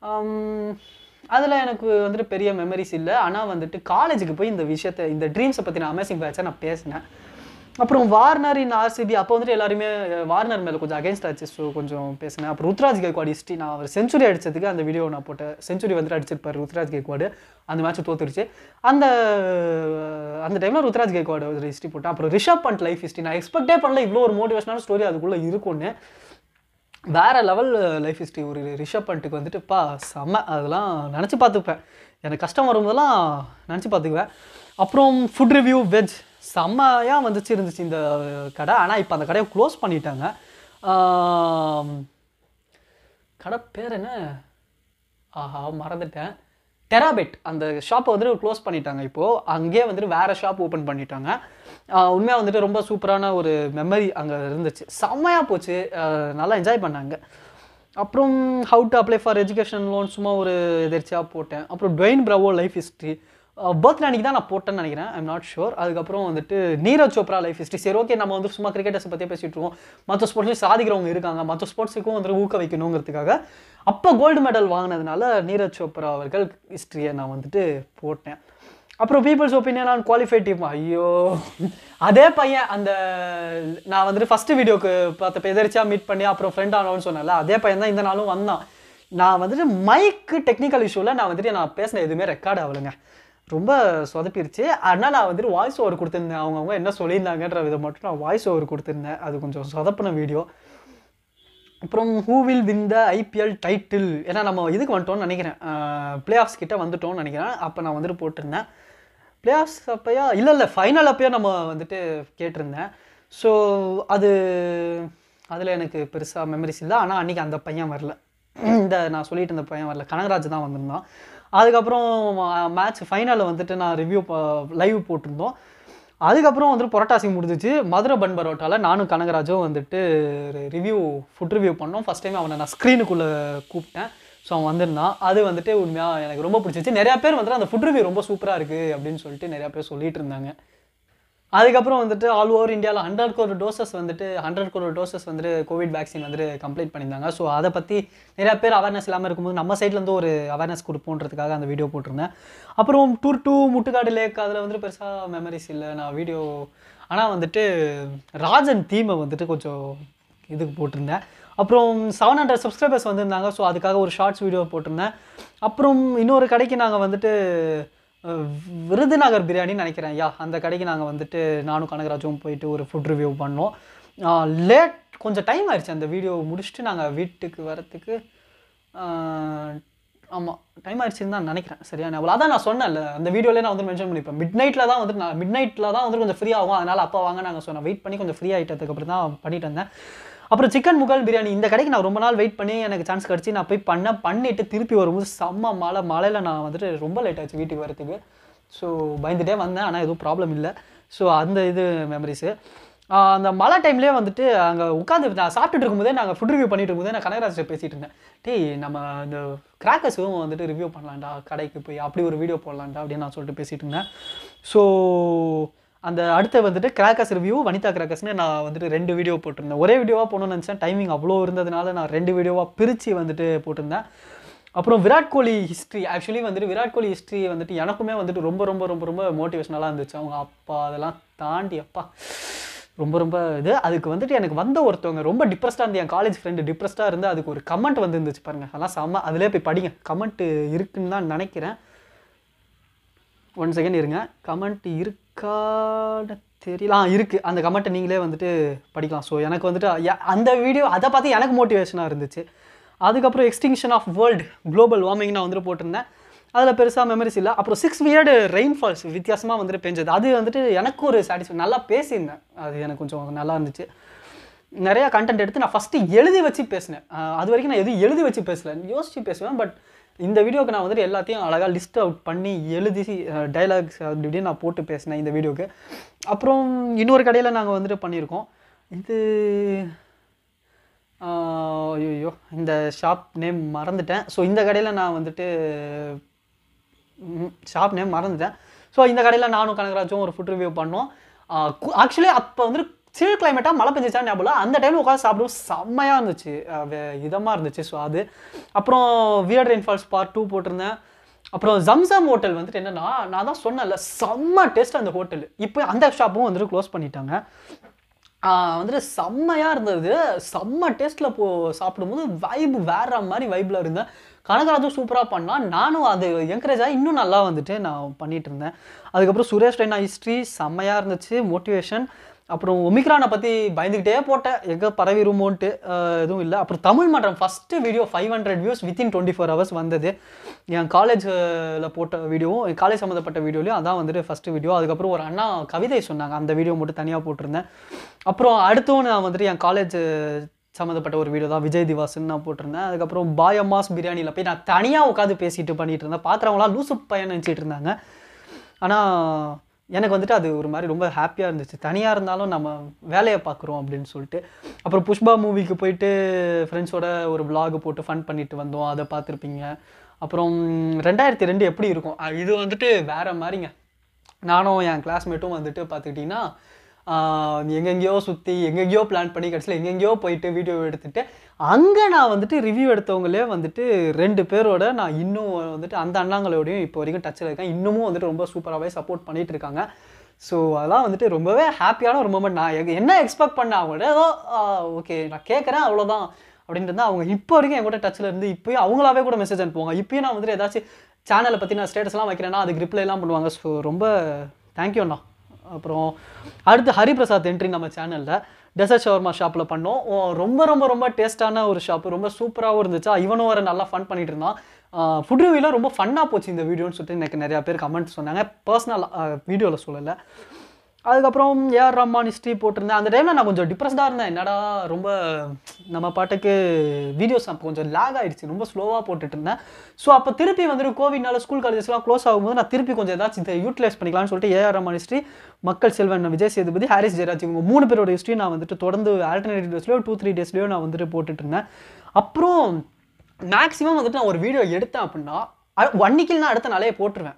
Speaker 1: அதில் எனக்கு வந்துட்டு பெரிய மெமரிஸ் இல்லை ஆனால் வந்துட்டு காலேஜுக்கு போய் இந்த விஷயத்தை இந்த ட்ரீம்ஸை பற்றின அமேசிங் ஃபேக்ட்ஸை நான் பேசினேன் அப்புறம் வார்னர் இன் ஆர்சிபி அப்போ வந்துட்டு எல்லாருமே அஹ், வார்னர் மேலே கொஞ்சம் அகைன்ஸ்ட் ஆச்சு ஸோ கொஞ்சம் பேசினேன் அப்புறம் ருத்ராஜ் கேக்வாட் ஹிஸ்ட்ரி நான் அவர் செஞ்சுரி அடிச்சதுக்கு அந்த வீடியோ நான் போட்டேன் செஞ்சுரி வந்துட்டு அடிச்சிருப்பார் ருத்ராஜ் கேக்வாடு அந்த மேட்ச் தோத்துருச்சு அந்த அந்த டைமில் ருத்ராஜ் கேக்வாடு ஒரு ஹிஸ்ட்ரி போட்டேன் அப்புறம் ரிஷப் பண்ட் லைஃப் ஹிஸ்ட்ரி நான் எக்ஸ்பெக்டே பண்ணல இவ்வளோ ஒரு மோட்டிவேஷனான ஸ்டோரி அதுக்குள்ளே இருக்கும்னு வேற லெவல் லைஃப் ஹிஸ்ட்ரி ஒரு ரிஷப் பண்ட்டுக்கு வந்துட்டு பா செம்ம அதெல்லாம் நினச்சி பார்த்துப்பேன் எனக்கு கஷ்டம் வரும்போதெல்லாம் நினச்சி பார்த்துக்குவேன் அப்புறம் ஃபுட் ரிவ்யூ வெஜ் செம்மையாக வந்துச்சு இருந்துச்சு இந்த கடை ஆனால் இப்போ அந்த கடையை க்ளோஸ் பண்ணிட்டாங்க ஆம், கடை பேர் என்ன ஆஹா மறந்துட்டேன் டெராபெட் அந்த ஷாப்பை வந்துட்டு க்ளோஸ் பண்ணிட்டாங்க இப்போது அங்கேயே வந்துட்டு வேறு ஷாப் ஓப்பன் பண்ணிட்டாங்க உண்மையாக வந்துட்டு ரொம்ப சூப்பரான ஒரு மெமரி அங்கே இருந்துச்சு செம்மையாக போச்சு ஆஹ் நல்லா என்ஜாய் பண்ணாங்க அப்புறம் how to apply for education loan சும்மா ஒரு எதிர்ச்சியாக போட்டேன் அப்புறம் Dwayne Bravo life history birthday அன்றைக்கி தான் நான் போட்டேன்னு நினைக்கிறேன் ஐம் நாட் ஷூர் அதுக்கப்புறம் வந்துட்டு நீரஜ் சோப்ரா லைஃப் ஹிஸ்ட்ரி சரி ஓகே நம்ம வந்து சும்மா கிரிக்கெட்டர்ஸை பற்றியே பேசிட்டு இருக்கோம் மற்ற ஸ்போர்ட்ஸ்லையும் சாதிக்கிறவங்க இருக்காங்க மற்ற ஸ்போர்ட்ஸுக்கும் வந்து ஊக்க வைக்கணுங்கிறதுக்காக அப்போ கோல்டு மெடல் வாங்கினதுனால நீரஜ் சோப்ரா அவர்கள் ஹிஸ்ட்ரியை நான் வந்துட்டு போட்டேன் அப்புறம் people's opinion on qualified team ஐயோ அதே பையன் அந்த நான் வந்துட்டு ஃபஸ்ட்டு வீடியோக்கு பார்த்த எதிர்ச்சியாக மீட் பண்ணி அப்புறம் ஃப்ரெண்ட் ஆனோன்னு சொன்னேன்ல அதே பையன் தான் இந்த நாளும் வந்தான் நான் வந்துட்டு மைக்கு டெக்னிக்கல் இஷ்யூவில் நான் வந்துட்டு நான் பேசின எதுவுமே ரெக்கார்ட் ஆகலைங்க ரொம்ப சொதப்பிருச்சு அதனால் நான் வந்துட்டு வாய்ஸ் ஓவர் கொடுத்துருந்தேன் அவங்கவுங்க என்ன சொல்லியிருந்தாங்கன்ற விதை மட்டும் நான் வாய்ஸ் ஓவர் கொடுத்துருந்தேன் அது கொஞ்சம் சொதப்பின வீடியோ அப்புறம் who will win the IPL title ஏன்னா நம்ம இதுக்கு வந்துட்டோம்னு நினைக்கிறேன் பிளே ஆஃப்ஸ் கிட்ட வந்துட்டோம்னு நினைக்கிறேன் அப்போ நான் வந்துட்டு போட்டிருந்தேன் பிளே ஆஃப்ஸ் அப்போயா இல்லை இல்லை ஃபைனல் அப்போயே நம்ம வந்துட்டு கேட்டிருந்தேன் ஸோ அது அதில் எனக்கு பெருசாக மெமரிஸ் இல்லை ஆனால் அன்றைக்கி அந்த பையன் வரல இந்த நான் சொல்லிட்டு இருந்த பையன் வரல கனகராஜ் தான் வந்திருந்தான் அதுக்கப்புறம் மேட்ச் ஃபைனலில் வந்துட்டு நான் ரிவ்யூ லைவ் போட்டிருந்தோம் அதுக்கப்புறம் வந்துட்டு புரட்டாசி முடிஞ்சிச்சு மதுரை பன் பரோட்டாவில் நானும் கனகராஜும் வந்துட்டு ரிவ்யூ ஃபுட் ரிவ்யூ பண்ணோம் ஃபஸ்ட் டைம் அவனை நான் ஸ்க்ரீனுக்குள்ளே கூப்பிட்டேன் ஸோ அவன் வந்திருந்தான் அது வந்துட்டு உண்மையாக எனக்கு ரொம்ப பிடிச்சிச்சு நிறையா பேர் வந்துட்டு அந்த ஃபுட் ரிவ்யூ ரொம்ப சூப்பராக இருக்குது அப்படின்னு சொல்லிட்டு நிறையா பேர் சொல்லிட்டு இருந்தாங்க அதுக்கப்புறம் வந்துட்டு ஆல் ஓவர் இந்தியாவில் ஹண்ட்ரட் கோர் டோசஸ் வந்துட்டு ஹண்ட்ரட் கோர் டோசஸ் வந்துட்டு கோவிட் வேக்சின் வந்துட்டு கம்ப்ளீட் பண்ணியிருந்தாங்க ஸோ அதை பற்றி நிறையா பேர் அவேர்னஸ் இல்லாமல் இருக்கும்போது நம்ம சைட்லேருந்து ஒரு அவேர்னஸ் கொடுப்போன்றதுக்காக அந்த வீடியோ போட்டிருந்தேன் அப்புறம் டூர் டூ முட்டுக்காடு லேக் அதில் வந்துட்டு பெருசாக மெமரிஸ் இல்லை நான் வீடியோ ஆனால் வந்துட்டு ராஜன் தீமை வந்துட்டு கொஞ்சம் இதுக்கு போட்டிருந்தேன் அப்புறம் செவன் ஹண்ட்ரட் சப்ஸ்கிரைபர்ஸ் வந்திருந்தாங்க ஸோ அதுக்காக ஒரு ஷார்ட்ஸ் வீடியோ போட்டிருந்தேன் அப்புறம் இன்னொரு கடைக்கு நாங்கள் வந்துட்டு அஹ், விருதுநகர் பிரியாணின்னு நினைக்கிறேன் யா அந்த கடைக்கு நாங்கள் வந்துட்டு நானும் கனகராஜும் போயிட்டு ஒரு ஃபுட் ரிவ்யூ பண்ணோம் லேட் கொஞ்சம் டைம் ஆயிடுச்சு அந்த வீடியோ முடிச்சுட்டு நாங்கள் வீட்டுக்கு வரத்துக்கு ஆமாம் டைம் ஆயிடுச்சுன்னு தான் நினைக்கிறேன் சரியா ஞாபகம் அதான் நான் சொன்னேன்ல அந்த வீடியோலேயே நான் வந்து மென்ஷன் பண்ணிப்பேன் மிட் நைட்டில் தான் வந்துட்டு நான் மிட் நைட்டில் தான் வந்து கொஞ்சம் ஃப்ரீ ஆகும் அதனால் அப்பா வாங்க நாங்கள் சொன்னேன் வெயிட் பண்ணி கொஞ்சம் ஃப்ரீ ஆகிட்டதுக்கப்புறம் தான் பண்ணிட்டு இருந்தேன் அப்புறம் சிக்கன் முகல் பிரியாணி இந்த கடைக்கு நான் ரொம்ப நாள் வெயிட் பண்ணி எனக்கு சான்ஸ் கிடச்சி நான் போய் பண்ணேன் பண்ணிட்டு திருப்பி வரும்போது செம்ம மழை மழையில் நான் வந்துட்டு ரொம்ப லேட் ஆச்சு வீட்டுக்கு வரத்துக்கு ஸோ பயந்துட்டே வந்தேன் ஆனால் எதுவும் ப்ராப்ளம் இல்லை ஸோ அந்த இது மெமரிஸு அந்த மழை டைம்லேயே வந்துட்டு அங்கே உட்காந்து நான் சாப்பிட்டுட்டு இருக்கும்போதே நாங்கள் ஃபுட் ரிவ்யூ பண்ணிட்டு இருக்கும்போதே நான் கனகராஜ் பேசிட்டு இருந்தேன் டேய் நம்ம இந்த கிராக்கர்ஸும் வந்துட்டு ரிவ்யூ பண்ணலாம்டா கடைக்கு போய் அப்படி ஒரு வீடியோ போடலாம்டா அப்படின்னு நான் சொல்லிட்டு பேசிட்டு இருந்தேன் ஸோ அந்த அடுத்து வந்துட்டு கிராக்கர்ஸ் ரிவ்யூ வனிதா கிராக்கர்ஸ்னு நான் வந்துட்டு ரெண்டு வீடியோ போட்டிருந்தேன் ஒரே வீடியோவாக போகணும்னு நினச்சேன் டைமிங் அவ்வளோ இருந்ததுனால நான் ரெண்டு வீடியோவாக பிரித்து வந்துட்டு போட்டிருந்தேன் அப்புறம் விராட் கோலி ஹிஸ்ட்ரி ஆக்சுவலி வந்துட்டு விராட் கோலி ஹிஸ்ட்ரி வந்துட்டு எனக்குமே வந்துட்டு ரொம்ப ரொம்ப ரொம்ப ரொம்ப மோட்டிவேஷனலாக இருந்துச்சு அவங்க அப்பா அதெல்லாம் தாண்டி அப்பா ரொம்ப ரொம்ப இது அதுக்கு வந்துட்டு எனக்கு வந்த ஒருத்தவங்க ரொம்ப டிப்ரெஸ்டாக இருந்து என் காலேஜ் ஃப்ரெண்டு டிப்ரெஸ்டாக இருந்து அதுக்கு ஒரு கமெண்ட் வந்து இருந்துச்சு பாருங்க அதெல்லாம் செம்ம அதிலே போய் படிங்க கமெண்ட் இருக்குன்னு தான் நினைக்கிறேன் ஒன் செகண்ட் இருங்க கமெண்ட் இருக்கான்னு தெரியல ஆ இருக்குது அந்த கமெண்ட்டை நீங்களே வந்துட்டு படிக்கலாம் ஸோ எனக்கு வந்துட்டு ய- அந்த வீடியோ அதை பார்த்து எனக்கு மோட்டிவேஷனாக இருந்துச்சு அதுக்கப்புறம் extinction of world global warming நான் வந்துட்டு போட்டிருந்தேன் அதில் பெருசாக மெமரிஸ் இல்லை அப்புறம் சிக்ஸ் வியர்டு ரெயின்ஃபால்ஸ் வித்தியாசமாக வந்துட்டு பெஞ்சது அது வந்துட்டு எனக்கு ஒரு சாட்டிஸ்ஃபை நல்லா பேசியிருந்தேன் அது எனக்கு கொஞ்சம் நல்லா இருந்துச்சு நிறையா கண்டென்ட் எடுத்து நான் ஃபஸ்ட்டு எழுதி வச்சு பேசினேன் அஹ் அது வரைக்கும் நான் எதுவும் எழுதி வச்சு பேசல யோசிச்சு பேசுவேன் பட் இந்த வீடியோக்கு நான் வந்துட்டு எல்லாத்தையும் அழகாக லிஸ்ட் அவுட் பண்ணி எழுதி டைலாக்ஸ் அப்படி இப்படின்னு நான் போட்டு பேசினேன் இந்த வீடியோக்கு அப்புறம் இன்னொரு கடையில் நாங்கள் வந்துட்டு பண்ணியிருக்கோம் இது ஐயோ இந்த ஷாப் நேம் மறந்துட்டேன் ஸோ இந்த கடையில் நான் வந்துட்டு ஷாப் நேம் மறந்துட்டேன் ஸோ இந்த கடையில் நானும் கனகராஜும் ஒரு ஃபுட் ரிவ்யூ பண்ணோம் ஆக்சுவலி அப்போ வந்துட்டு சில் கிளைமேட்டாக மழை பெஞ்சிச்சா ஞாபகம் இல்லை. அந்த டைமில் உட்காந்து சாப்பிடுவோம் செம்மையாக இருந்துச்சு இதமாக இருந்துச்சு ஸோ அது அப்புறம் வியர்ட் ரெயின்ஃபால்ஸ் பார்ட் டூ போட்டிருந்தேன் அப்புறம் ஜம்சம் ஹோட்டல் வந்துட்டு என்னன்னா நான் தான் சொன்னேன்ல செம்ம டேஸ்ட் அந்த ஹோட்டல் இப்போ அந்த ஷாப்பும் வந்துட்டு க்ளோஸ் பண்ணிட்டாங்க ஆஹ் வந்துட்டு செம்மையாக இருந்தது செம்ம டேஸ்ட்டில் போ சாப்பிடும்போது வைப் வேற மாதிரி வைப்பில் இருந்தேன் கனகராஜும் சூப்பராக பண்ணான் நானும் அது என்கரேஜ் ஆகி இன்னும் நல்லா வந்துட்டு நான் பண்ணிட்டு இருந்தேன் அதுக்கப்புறம் சுரேஷ் ரெய்னா ஹிஸ்ட்ரி செம்மையாக இருந்துச்சு மோட்டிவேஷன் அப்புறம் ஒமிக்ரானை பற்றி பயந்துக்கிட்டே போட்டேன் எங்கே பரவிருமோன்ட்டு ஆஹ் எதுவும் இல்லை அப்புறம் Tamil Mandram first video five hundred views within twenty four hours வந்தது என் காலேஜில் போட்ட வீடியோவும் என் காலேஜ் சம்மந்தப்பட்ட வீடியோலையும் அதான் வந்துட்டு ஃபஸ்ட்டு வீடியோ அதுக்கப்புறம் ஒரு அண்ணா கவிதை சொன்னாங்க அந்த வீடியோ மட்டும் தனியாக போட்டிருந்தேன் அப்புறம் அடுத்தும் நான் வந்துட்டு என் காலேஜ் சம்மந்தப்பட்ட ஒரு வீடியோ தான் விஜய் திவாஸ்ன்னு நான் போட்டிருந்தேன் அதுக்கப்புறம் பாயம்மாஸ் பிரியாணியில் போய் நான் தனியாக உட்காந்து பேசிட்டு பண்ணிட்டு இருந்தேன் பார்க்குறவங்களாம் லூசு பையன் நினச்சிட்டு இருந்தாங்க ஆனால் எனக்கு வந்துட்டு அது ஒரு மாதிரி ரொம்ப ஹாப்பியாக இருந்துச்சு தனியாக இருந்தாலும் நம்ம வேலையை பார்க்குறோம் அப்படின்னு சொல்லிட்டு அப்புறம் புஷ்பா மூவிக்கு போயிட்டு ஃப்ரெண்ட்ஸோட ஒரு vlog போட்டு ஃபன் பண்ணிட்டு வந்தோம் அதை பார்த்துருப்பீங்க அப்புறம் ரெண்டாயிரத்தி ரெண்டு எப்படி இருக்கும் அஹ் இது வந்துட்டு வேற மாதிரிங்க நானும் என் கிளாஸ்மேட்டும் வந்துட்டு பார்த்துக்கிட்டிங்கன்னா ஆஹ் எங்கெங்கேயோ சுற்றி எங்கெங்கேயோ பிளான் பண்ணி கடைசியில் எங்கெங்கேயோ போயிட்டு வீடியோ எடுத்துட்டு அங்கே நான் வந்துட்டு ரிவ்யூ எடுத்தவங்களே வந்துட்டு ரெண்டு பேரோட நான் இன்னும் வந்துட்டு அந்த அண்ணாங்களோடையும் இப்போ வரைக்கும் டச்சில் இருக்கேன் இன்னமும் வந்துட்டு ரொம்ப சூப்பராகவே சப்போர்ட் பண்ணிட்டு இருக்காங்க ஸோ அதெல்லாம் வந்துட்டு ரொம்பவே ஹாப்பியான ஒரு மூமெண்ட் நான் எங்க- என்ன எக்ஸ்பெக்ட் பண்ண அவங்களோட ஏதோ ஓகே நான் கேட்குறேன் அவ்வளோதான் அப்படின்ட்டு இருந்தா அவங்க இப்போ வரைக்கும் என் கூட டச்சில் இருந்து இப்போயும் அவங்களாவே கூட மெசேஜ் அனுப்புவாங்க இப்பயும் நான் வந்துட்டு ஏதாச்சும் சேனலை பற்றி நான் ஸ்டேட்டஸ்லாம் வைக்கிறேன்னா அதுக்கு ரிப்ளை எல்லாம் பண்ணுவாங்க ஸோ ரொம்ப தேங்க்யூ அண்ணா அப்புறம் அடுத்து ஹரிபிரசாத் என்ட்ரி நம்ம சேனலில் டெசர்ட் ஷவர்மா ஷாப்பில் பண்ணோம் ஓ, ரொம்ப ரொம்ப ரொம்ப டேஸ்டான ஒரு ஷாப்பு ரொம்ப சூப்பராகவும் இருந்துச்சா இவனும் வர நல்லா ஃபன் பண்ணிட்டு இருந்தான் ஃபுட் ரிவ்யூவில் ரொம்ப ஃபன்னாக போச்சு இந்த வீடியோன்னு சொல்லிட்டு எனக்கு நிறையா பேர் கமெண்ட் சொன்னாங்க பர்சனல் வீடியோவில் சொல்லலை அதுக்கப்புறம் ஏஆர் ரஹ்மான் ஹிஸ்ட்ரி போட்டிருந்தேன் அந்த டைமில் நான் கொஞ்சம் டிப்ரெஸ்டாக இருந்தேன் என்னடா ரொம்ப நம்ம பாட்டுக்கு வீடியோஸ் அப்போ கொஞ்சம் லேக் ஆயிடுச்சு ரொம்ப ஸ்லோவாக போட்டுட்டு இருந்தேன் ஸோ அப்போ திருப்பி வந்துட்டு கோவிட்னால ஸ்கூல் காலேஜஸ்லாம் க்ளோஸ் ஆகும்போது நான் திருப்பி கொஞ்சம் ஏதாச்சும் இதை யூட்டிலைஸ் பண்ணிக்கலாம்னு சொல்லிட்டு ஏஆர் ரஹ்மான் ஹிஸ்ட்ரி மக்கள் செல்வன் விஜய் சேதுபதி ஹாரிஸ் ஜெயராஜ் இவங்க மூணு பேரோட ஹிஸ்ட்ரி நான் வந்துட்டு தொடர்ந்து ஆல்டர்னேட்டிவ் டேஸ்லையோ டூ த்ரீ டேஸ்லையோ நான் வந்துட்டு போட்டுட்டு இருந்தேன் அப்புறம் மேக்ஸிமம் வந்துட்டு நான் ஒரு வீடியோ எடுத்தேன் அப்படின்னா அன்னைக்கு நான் அடுத்த நாளே போட்டுருவேன்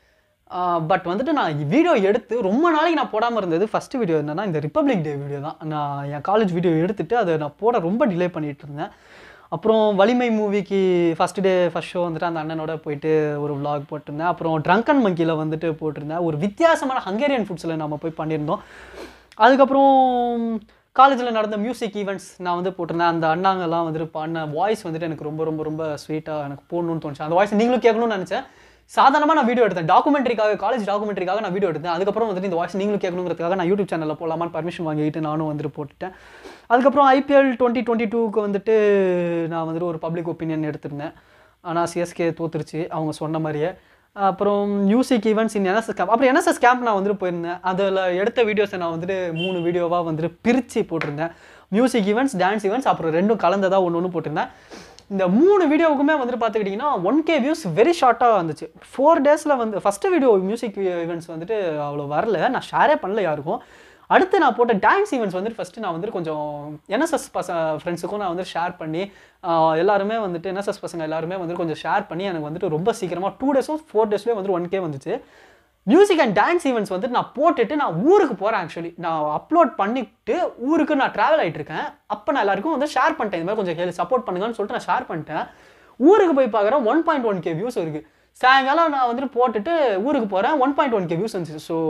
Speaker 1: பட் வந்துட்டு நான் வீடியோ எடுத்து ரொம்ப நாளைக்கு நான் போடாமல் இருந்தது ஃபஸ்ட்டு வீடியோ என்னன்னா இந்த ரிப்பப்ளிக் டே வீடியோ தான் நான் என் காலேஜ் வீடியோ எடுத்துட்டு அதை நான் போட ரொம்ப டிலே பண்ணிட்டு இருந்தேன் அப்புறம் வலிமை மூவிக்கு ஃபஸ்ட் டே ஃபஸ்ட் ஷோ வந்துட்டு அந்த அண்ணனோட போயிட்டு ஒரு vlog போட்டிருந்தேன் அப்புறம் ட்ரங்கன் மங்கியில் வந்துட்டு போட்டிருந்தேன் ஒரு வித்தியாசமான ஹங்கேரியன் ஃபுட்ஸில் நம்ம போய் பண்ணியிருந்தோம் அதுக்கப்புறம் காலேஜில் நடந்த மியூசிக் ஈவெண்ட்ஸ் நான் வந்து போட்டிருந்தேன் அந்த அண்ணாங்கெல்லாம் வந்துட்டு பாடின வாய்ஸ் வந்துட்டு எனக்கு ரொம்ப ரொம்ப ரொம்ப ஸ்வீட்டாக எனக்கு போடணும்னு தோணுச்சு அந்த வாய்ஸ் நீங்களும் கேட்கணும்னு நினச்சேன் சாதாரணமாக நான் வீடியோ எடுத்தேன் டாக்குமெண்ட்ரிக்காக காலேஜ் டாக்குமெண்ட்ரிக்காக நான் வீடியோ எடுத்தேன் அதுக்கப்புறம் வந்துட்டு இந்த வாய்ஸ் நீங்களும் கேட்கணுங்கிறதுக்காக நான் யூடியூப் சேனலில் போடலாமான்னு பர்மிஷன் வாங்கிட்டு நானும் வந்துட்டு போட்டுட்டேன் அதுக்கப்புறம் ஐபிஎல் டுவெண்ட்டி டுவெண்ட்டி டூக்கு வந்துட்டு நான் வந்துட்டு ஒரு பப்ளிக் ஒப்பீனியன் எடுத்திருந்தேன் ஆனால் சிஎஸ்கே தோத்துருச்சு அவங்க சொன்ன மாதிரியே அப்புறம் music events in NSS camp அப்புறம் என்எஸ்எஸ் கேம்ப் நான் வந்துட்டு போயிருந்தேன் அதில் எடுத்த வீடியோஸை நான் வந்துட்டு மூணு வீடியோவாக வந்துட்டு பிரித்து போட்டிருந்தேன் மியூசிக் ஈவெண்ட்ஸ் டான்ஸ் ஈவெண்ட்ஸ் அப்புறம் ரெண்டும் கலந்ததாக ஒன்று ஒன்று போட்டிருந்தேன் இந்த மூணு வீடியோவுக்குமே வந்துட்டு பார்த்துக்கிட்டிங்கன்னா ஒன் கே வியூஸ் வெரி ஷார்ட்டாக வந்துச்சு ஃபோர் டேஸில் வந்து ஃபஸ்ட்டு வீடியோ மியூசிக் ஈவெண்ட்ஸ் வந்துட்டு அவ்வளோ வரல நான் ஷேரே பண்ணல யாருக்கும் அடுத்து நான் போட்ட டான்ஸ் ஈவெண்ட்ஸ் வந்துட்டு ஃபஸ்ட்டு நான் வந்துட்டு கொஞ்சம் என்எஸ்எஸ் பச ஃப்ரெண்ட்ஸுக்கும் நான் வந்து ஷேர் பண்ணி ஆஹ் எல்லாருமே வந்துட்டு என்எஸ்எஸ் பசங்க எல்லாருமே வந்துட்டு கொஞ்சம் ஷேர் பண்ணி எனக்கு வந்துட்டு ரொம்ப சீக்கிரமாக டூ டேஸோ ஃபோர் டேஸ்லேயே வந்துட்டு ஒன் கே வந்துச்சு மியூசிக் அண்ட் டான்ஸ் ஈவெண்ட்ஸ் வந்துட்டு நான் போட்டுட்டு நான் ஊருக்கு போகிறேன் ஆக்சுவலி நான் அப்லோட் பண்ணிட்டு ஊருக்கு நான் ட்ராவல் ஆகிட்டு இருக்கேன் அப்போ நான் எல்லாருக்கும் வந்து ஷேர் பண்ணிட்டேன் இந்த மாதிரி கொஞ்சம் கேள்வி சப்போர்ட் பண்ணுங்கன்னு சொல்லிட்டு நான் ஷேர் பண்ணிட்டேன் ஊருக்கு போய் பார்க்குறேன் one point one K views இருக்குது சாயங்காலம் நான் வந்துட்டு போட்டுட்டு ஊருக்கு போகிறேன் one point one K views வந்துச்சு ஸோ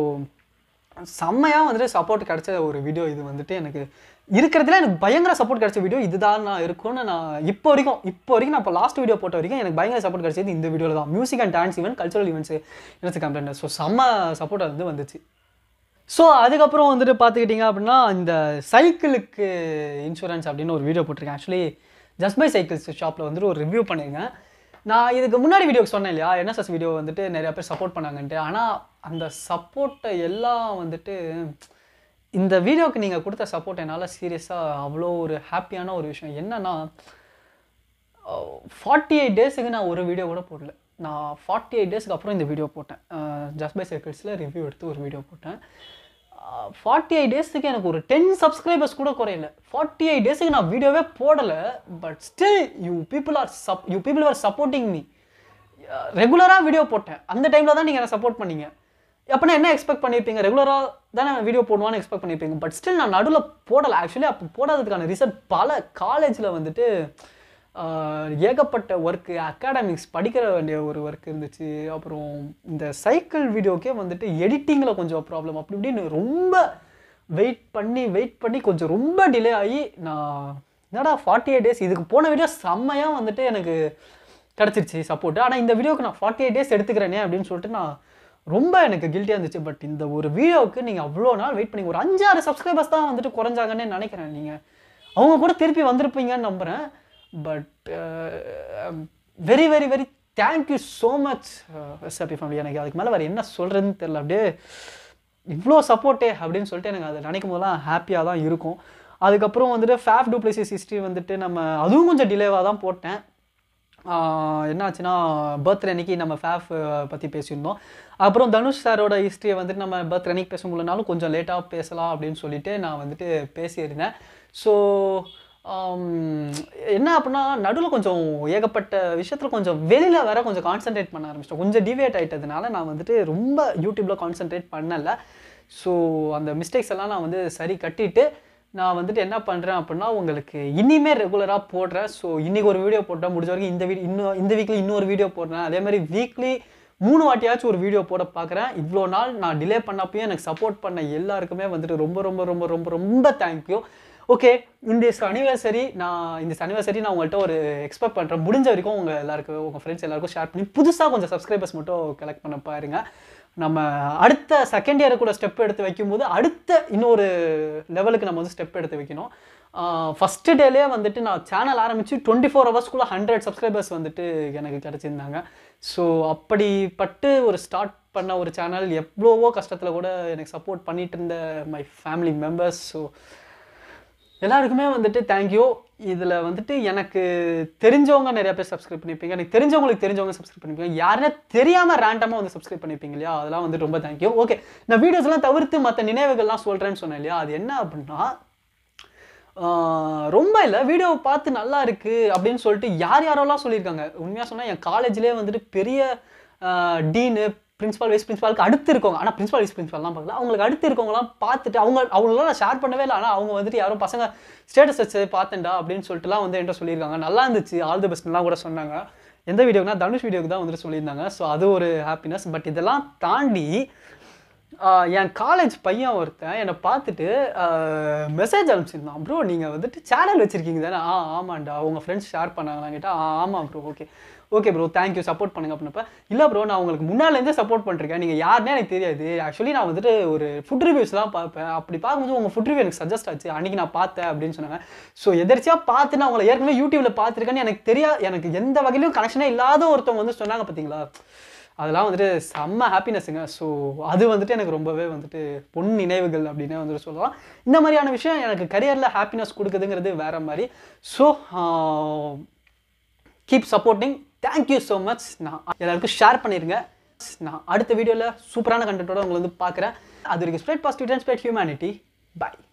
Speaker 1: செம்மையாக வந்துட்டு சப்போர்ட் கிடைச்ச ஒரு வீடியோ இது வந்துட்டு எனக்கு இருக்கிறதுல எனக்கு பயங்கர சப்போர்ட் கிடைச்ச வீடியோ இதுதான் நான் இருக்கும்னு நான் இப்போ வரைக்கும் இப்போ வரைக்கும் நான் இப்போ லாஸ்ட் வீடியோ போட்ட வரைக்கும் எனக்கு பயங்கர சப்போர்ட் கிடைச்சது இந்த வீடியோவில் தான் music and dance event cultural events எனக்கு கம்ப்ளைண்ட் ஸோ செம்ம சப்போர்ட் வந்து வந்துச்சு ஸோ அதுக்கப்புறம் வந்துட்டு பார்த்துக்கிட்டிங்க அப்படின்னா இந்த சைக்கிளுக்கு இன்சூரன்ஸ் அப்படின்னு ஒரு வீடியோ போட்டிருக்கேன் ஆக்சுவலி ஜஸ்ட் பை சைக்கிள்ஸ் ஷாப்பில் வந்துட்டு ஒரு ரிவ்யூ பண்ணியிருக்கேன் நான் இதுக்கு முன்னாடி வீடியோக்கு சொன்னேன் இல்லையா என்எஸ்எஸ் வீடியோ வந்துட்டு நிறைய பேர் சப்போர்ட் பண்ணாங்கன்ட்டு ஆனால் அந்த சப்போர்ட்டை எல்லாம் வந்துட்டு இந்த வீடியோக்கு நீங்கள் கொடுத்த சப்போர்ட் என்னால் சீரியஸாக அவ்வளோ ஒரு ஹாப்பியான ஒரு விஷயம் என்னன்னா ஃபார்ட்டி எயிட் டேஸுக்கு நான் ஒரு வீடியோ கூட போடல நான் ஃபார்ட்டி எயிட் டேஸ்க்கு அப்புறம் இந்த வீடியோ போட்டேன் ஜஸ்ட் பை சைக்கிள்ஸில் ரிவ்யூ எடுத்து ஒரு வீடியோ போட்டேன் ஃபார்ட்டி எயிட் டேஸுக்கு எனக்கு ஒரு டென் சப்ஸ்கிரைபர்ஸ் கூட குறையல ஃபார்ட்டி எயிட் டேஸுக்கு நான் வீடியோவே போடலை but still you people are sub you people are supporting me ரெகுலராக வீடியோ போட்டேன் அந்த டைமில் தான் நீங்கள் என்ன சப்போர்ட் பண்ணீங்க அப்படின்னா என்ன எக்ஸ்பெக்ட் பண்ணியிருப்பீங்க ரெகுலராக தானே வீடியோ போடுவான்னு எக்ஸ்பெக்ட் பண்ணியிருப்பீங்க பட் ஸ்டில் நான் நடுவில் போடலை ஆக்சுவலி அப்போ போடாததுக்கான ரீசன் பல காலேஜில் வந்துட்டு ஆஹ், ஏகப்பட்ட ஒர்க்கு அகாடமிக்ஸ் படிக்கிற வேண்டிய ஒரு ஒர்க் இருந்துச்சு அப்புறம் இந்த சைக்கிள் வீடியோக்கே வந்துட்டு எடிட்டிங்கில் கொஞ்சம் ப்ராப்ளம் அப்படி இப்படின்னு ரொம்ப வெயிட் பண்ணி வெயிட் பண்ணி கொஞ்சம் ரொம்ப டிலே ஆகி நான் என்னடா ஃபார்ட்டி எயிட் டேஸ் இதுக்கு போன வீடியோ செம்மையாக வந்துட்டு எனக்கு கிடச்சிருச்சு சப்போர்ட் ஆனால் இந்த வீடியோக்கு நான் ஃபார்ட்டி எயிட் டேஸ் எடுத்துக்கிறேனே அப்படின்னு சொல்லிட்டு நான் ரொம்ப எனக்கு கில்ட்டியாக இருந்துச்சு பட் இந்த ஒரு வீடியோவுக்கு நீங்கள் அவ்வளோ நாள் வெயிட் பண்ணி ஒரு அஞ்சாறு சப்ஸ்கிரைபர்ஸ் தான் வந்துட்டு குறைஞ்சாங்கன்னே நினைக்கிறேன் நீங்கள் அவங்க கூட திருப்பி வந்திருப்பீங்கன்னு நம்புகிறேன் but very very very thank you so much SRP family எனக்கு அதுக்கு மேலே வேறு என்ன சொல்கிறதுன்னு தெரில அப்படியே இவ்வளோ சப்போர்ட்டே அப்படின்னு சொல்லிட்டு எனக்கு அதை நினைக்கும் போதெல்லாம் ஹாப்பியாக தான் இருக்கும் அதுக்கப்புறம் வந்துட்டு ஃபேஃப் டூப்ளிசிஸ் ஹிஸ்ட்ரி வந்துட்டு நம்ம அதுவும் கொஞ்சம் டிலேவாக தான் போட்டேன் ஆஹ் என்னாச்சுன்னா பர்த்டே அன்னைக்கு நம்ம ஃபேஃப் பற்றி பேசியிருந்தோம் அப்புறம் தனுஷ் சாரோட ஹிஸ்ட்ரியை வந்துட்டு நம்ம பர்த்டே அன்னைக்கு பேச முடியலனாலும் கொஞ்சம் லேட்டாக பேசலாம் அப்படின்னு சொல்லிட்டு நான் வந்துட்டு பேசியிருந்தேன் ஸோ என்ன அப்படின்னா நடுவில் கொஞ்சம் ஏகப்பட்ட விஷயத்தில் கொஞ்சம் வெளியில் வர கொஞ்சம் கான்சென்ட்ரேட் பண்ண ஆரம்பிச்சிட்டேன் கொஞ்சம் டிவேட் ஆகிட்டதுனால நான் வந்துட்டு ரொம்ப யூடியூப்பில் கான்சென்ட்ரேட் பண்ணலை ஸோ அந்த மிஸ்டேக்ஸ் எல்லாம் நான் வந்து சரி கட்டிட்டு நான் வந்துட்டு என்ன பண்ணுறேன் அப்படின்னா உங்களுக்கு இனிமே ரெகுலராக போடுறேன் ஸோ இன்றைக்கி ஒரு வீடியோ போட்டேன் முடிஞ்ச வரைக்கும் இந்த வீடியோ இன்னும் இந்த வீக்லி இன்னொரு வீடியோ போடுறேன் அதே மாதிரி வீக்லி மூணு வாட்டியாச்சும் ஒரு வீடியோ போட பார்க்குறேன் இவ்வளோ நாள் நான் டிலே பண்ணப்பயும் எனக்கு சப்போர்ட் பண்ண எல்லாருக்குமே வந்துட்டு ரொம்ப ரொம்ப ரொம்ப ரொம்ப ரொம்ப தேங்க்யூ ஓகே இந்த அனிவர்சரி நான் இந்த அனிவர்சரி நான் உங்கள்கிட்ட ஒரு எக்ஸ்பெக்ட் பண்ணுறேன் முடிஞ்ச வரைக்கும் உங்கள் எல்லாருக்கும் உங்கள் ஃப்ரெண்ட்ஸ் எல்லாருக்கும் ஷேர் பண்ணி புதுசாக கொஞ்சம் சப்ஸ்கிரைபர்ஸ் மட்டும் கலெக்ட் பண்ண பாருங்க நம்ம அடுத்த செகண்ட் இயருக்குள்ள ஸ்டெப் எடுத்து வைக்கும்போது அடுத்த இன்னொரு லெவலுக்கு நம்ம வந்து ஸ்டெப் எடுத்து வைக்கணும் ஃபஸ்ட்டு டேலே வந்துட்டு நான் சேனல் ஆரம்பித்து டுவெண்ட்டி ஃபோர் ஹவர்ஸ்க்குள்ளே ஹண்ட்ரட் சப்ஸ்கிரைபர்ஸ் வந்துட்டு எனக்கு கிடச்சிருந்தாங்க ஸோ அப்படிப்பட்டு ஒரு ஸ்டார்ட் பண்ண ஒரு சேனல் எவ்வளவோ கஷ்டத்தில் கூட எனக்கு சப்போர்ட் பண்ணிட்டு இருந்த மை ஃபேமிலி மெம்பர்ஸ் ஸோ எல்லாருக்குமே வந்துட்டு தேங்க்யூ இதில் வந்துட்டு எனக்கு தெரிஞ்சவங்க நிறைய பேர் சப்ஸ்கிரைப் பண்ணியிருப்பீங்க எனக்கு தெரிஞ்சவங்களுக்கு தெரிஞ்சவங்க சப்ஸ்கிரைப் பண்ணியிருப்பீங்க யாருன்னா தெரியாமல் ரேண்டமாக வந்து சப்ஸ்கிரைப் பண்ணியிருப்பீங்க இல்லையா அதெல்லாம் வந்துட்டு ரொம்ப தேங்க்யூ ஓகே நான் வீடியோஸ்லாம் தவிர்த்து மற்ற நினைவுகள்லாம் சொல்கிறேன்னு சொன்னேன் இல்லையா அது என்ன அப்படின்னா ஆஹ் ரொம்ப இல்லை வீடியோவை பார்த்து நல்லா இருக்கு அப்படின்னு சொல்லிட்டு யார் யாரெல்லாம் சொல்லியிருக்காங்க உண்மையாக சொன்னால் என் காலேஜ்லேயே வந்துட்டு பெரிய டீனு பிரின்சிபால் வைஸ் பிரின்சிபாலுக்கு அடுத்து இருக்கவங்க ஆனால் பிரின்சிபால் வைஸ் பிரின்சிபால்லாம் பார்க்கல அவங்களுக்கு அடுத்து இருக்கவங்கலாம் பார்த்துட்டு அவங்க அவங்களெலாம் நான் ஷேர் பண்ணவே இல்லை ஆனால் அவங்க வந்துட்டு யாரும் பசங்க ஸ்டேட்டஸ் வச்சு பார்த்தேன்டா அப்படின்னு சொல்லிட்டுலாம் வந்து என்கிட்ட சொல்லியிருக்காங்க நல்லா இருந்துச்சு ஆல் தி பெஸ்ட்லாம் கூட சொன்னாங்க எந்த வீடியோக்குனா தனுஷ் வீடியோக்கு தான் வந்துட்டு சொல்லியிருந்தாங்க ஸோ அது ஒரு ஹாப்பினஸ் பட் இதெல்லாம் தாண்டி ஆஹ் என் காலேஜ் பையன் ஒருத்தன் என்னை பார்த்துட்டு மெசேஜ் அனுப்பிச்சிருந்தான் ப்ரோ நீங்கள் வந்துட்டு சேனல் வச்சுருக்கீங்க தானே ஆ ஆமாண்டா உங்கள் ஃப்ரெண்ட்ஸ் ஷேர் பண்ணாங்களான்னு கேட்டால் ஆ ஆமாம் bro okay okay bro thank you support பண்ணுங்க அப்படின்னப்ப இல்லை ப்ரோ நான் உங்களுக்கு முன்னாலேருந்தே சப்போர்ட் பண்ணிருக்கேன் நீங்கள் யாருன்னே எனக்கு தெரியாது ஆக்சுவலி நான் வந்துட்டு ஒரு ஃபுட் ரிவ்யூஸ் தான் பார்ப்பேன் அப்படி பார்க்கும்போது உங்கள் ஃபுட் ரிவ்யூ எனக்கு சஜஸ்ட் ஆச்சு அன்றைக்கி நான் பார்த்தேன் அப்படின்னு சொன்னாங்க ஸோ எதிர்ச்சியாக பார்த்து நான் உங்களை ஏற்கனவே யூடியூப்பில் பார்த்துருக்கேன்னு எனக்கு தெரியா எனக்கு எந்த வகையிலும் கனெக்ஷனே இல்லாத ஒருத்தவங்க வந்து சொன்னாங்க பார்த்தீங்களா அதெல்லாம் வந்துட்டு செம்ம ஹாப்பினஸ்ஸுங்க ஸோ அது வந்துட்டு எனக்கு ரொம்பவே வந்துட்டு பொன் நினைவுகள் அப்படின்னே வந்துட்டு சொல்லலாம் இந்த மாதிரியான விஷயம் எனக்கு கரியரில் ஹாப்பினஸ் கொடுக்குதுங்கிறது வேற மாதிரி so keep supporting thank you so much நான் எல்லாருக்கும் ஷேர் பண்ணிடுங்க நான் அடுத்த வீடியோவில் சூப்பரான கண்டென்ட்டோட உங்களை வந்து பார்க்குறேன் அது வரைக்கும் spread positive and spread humanity by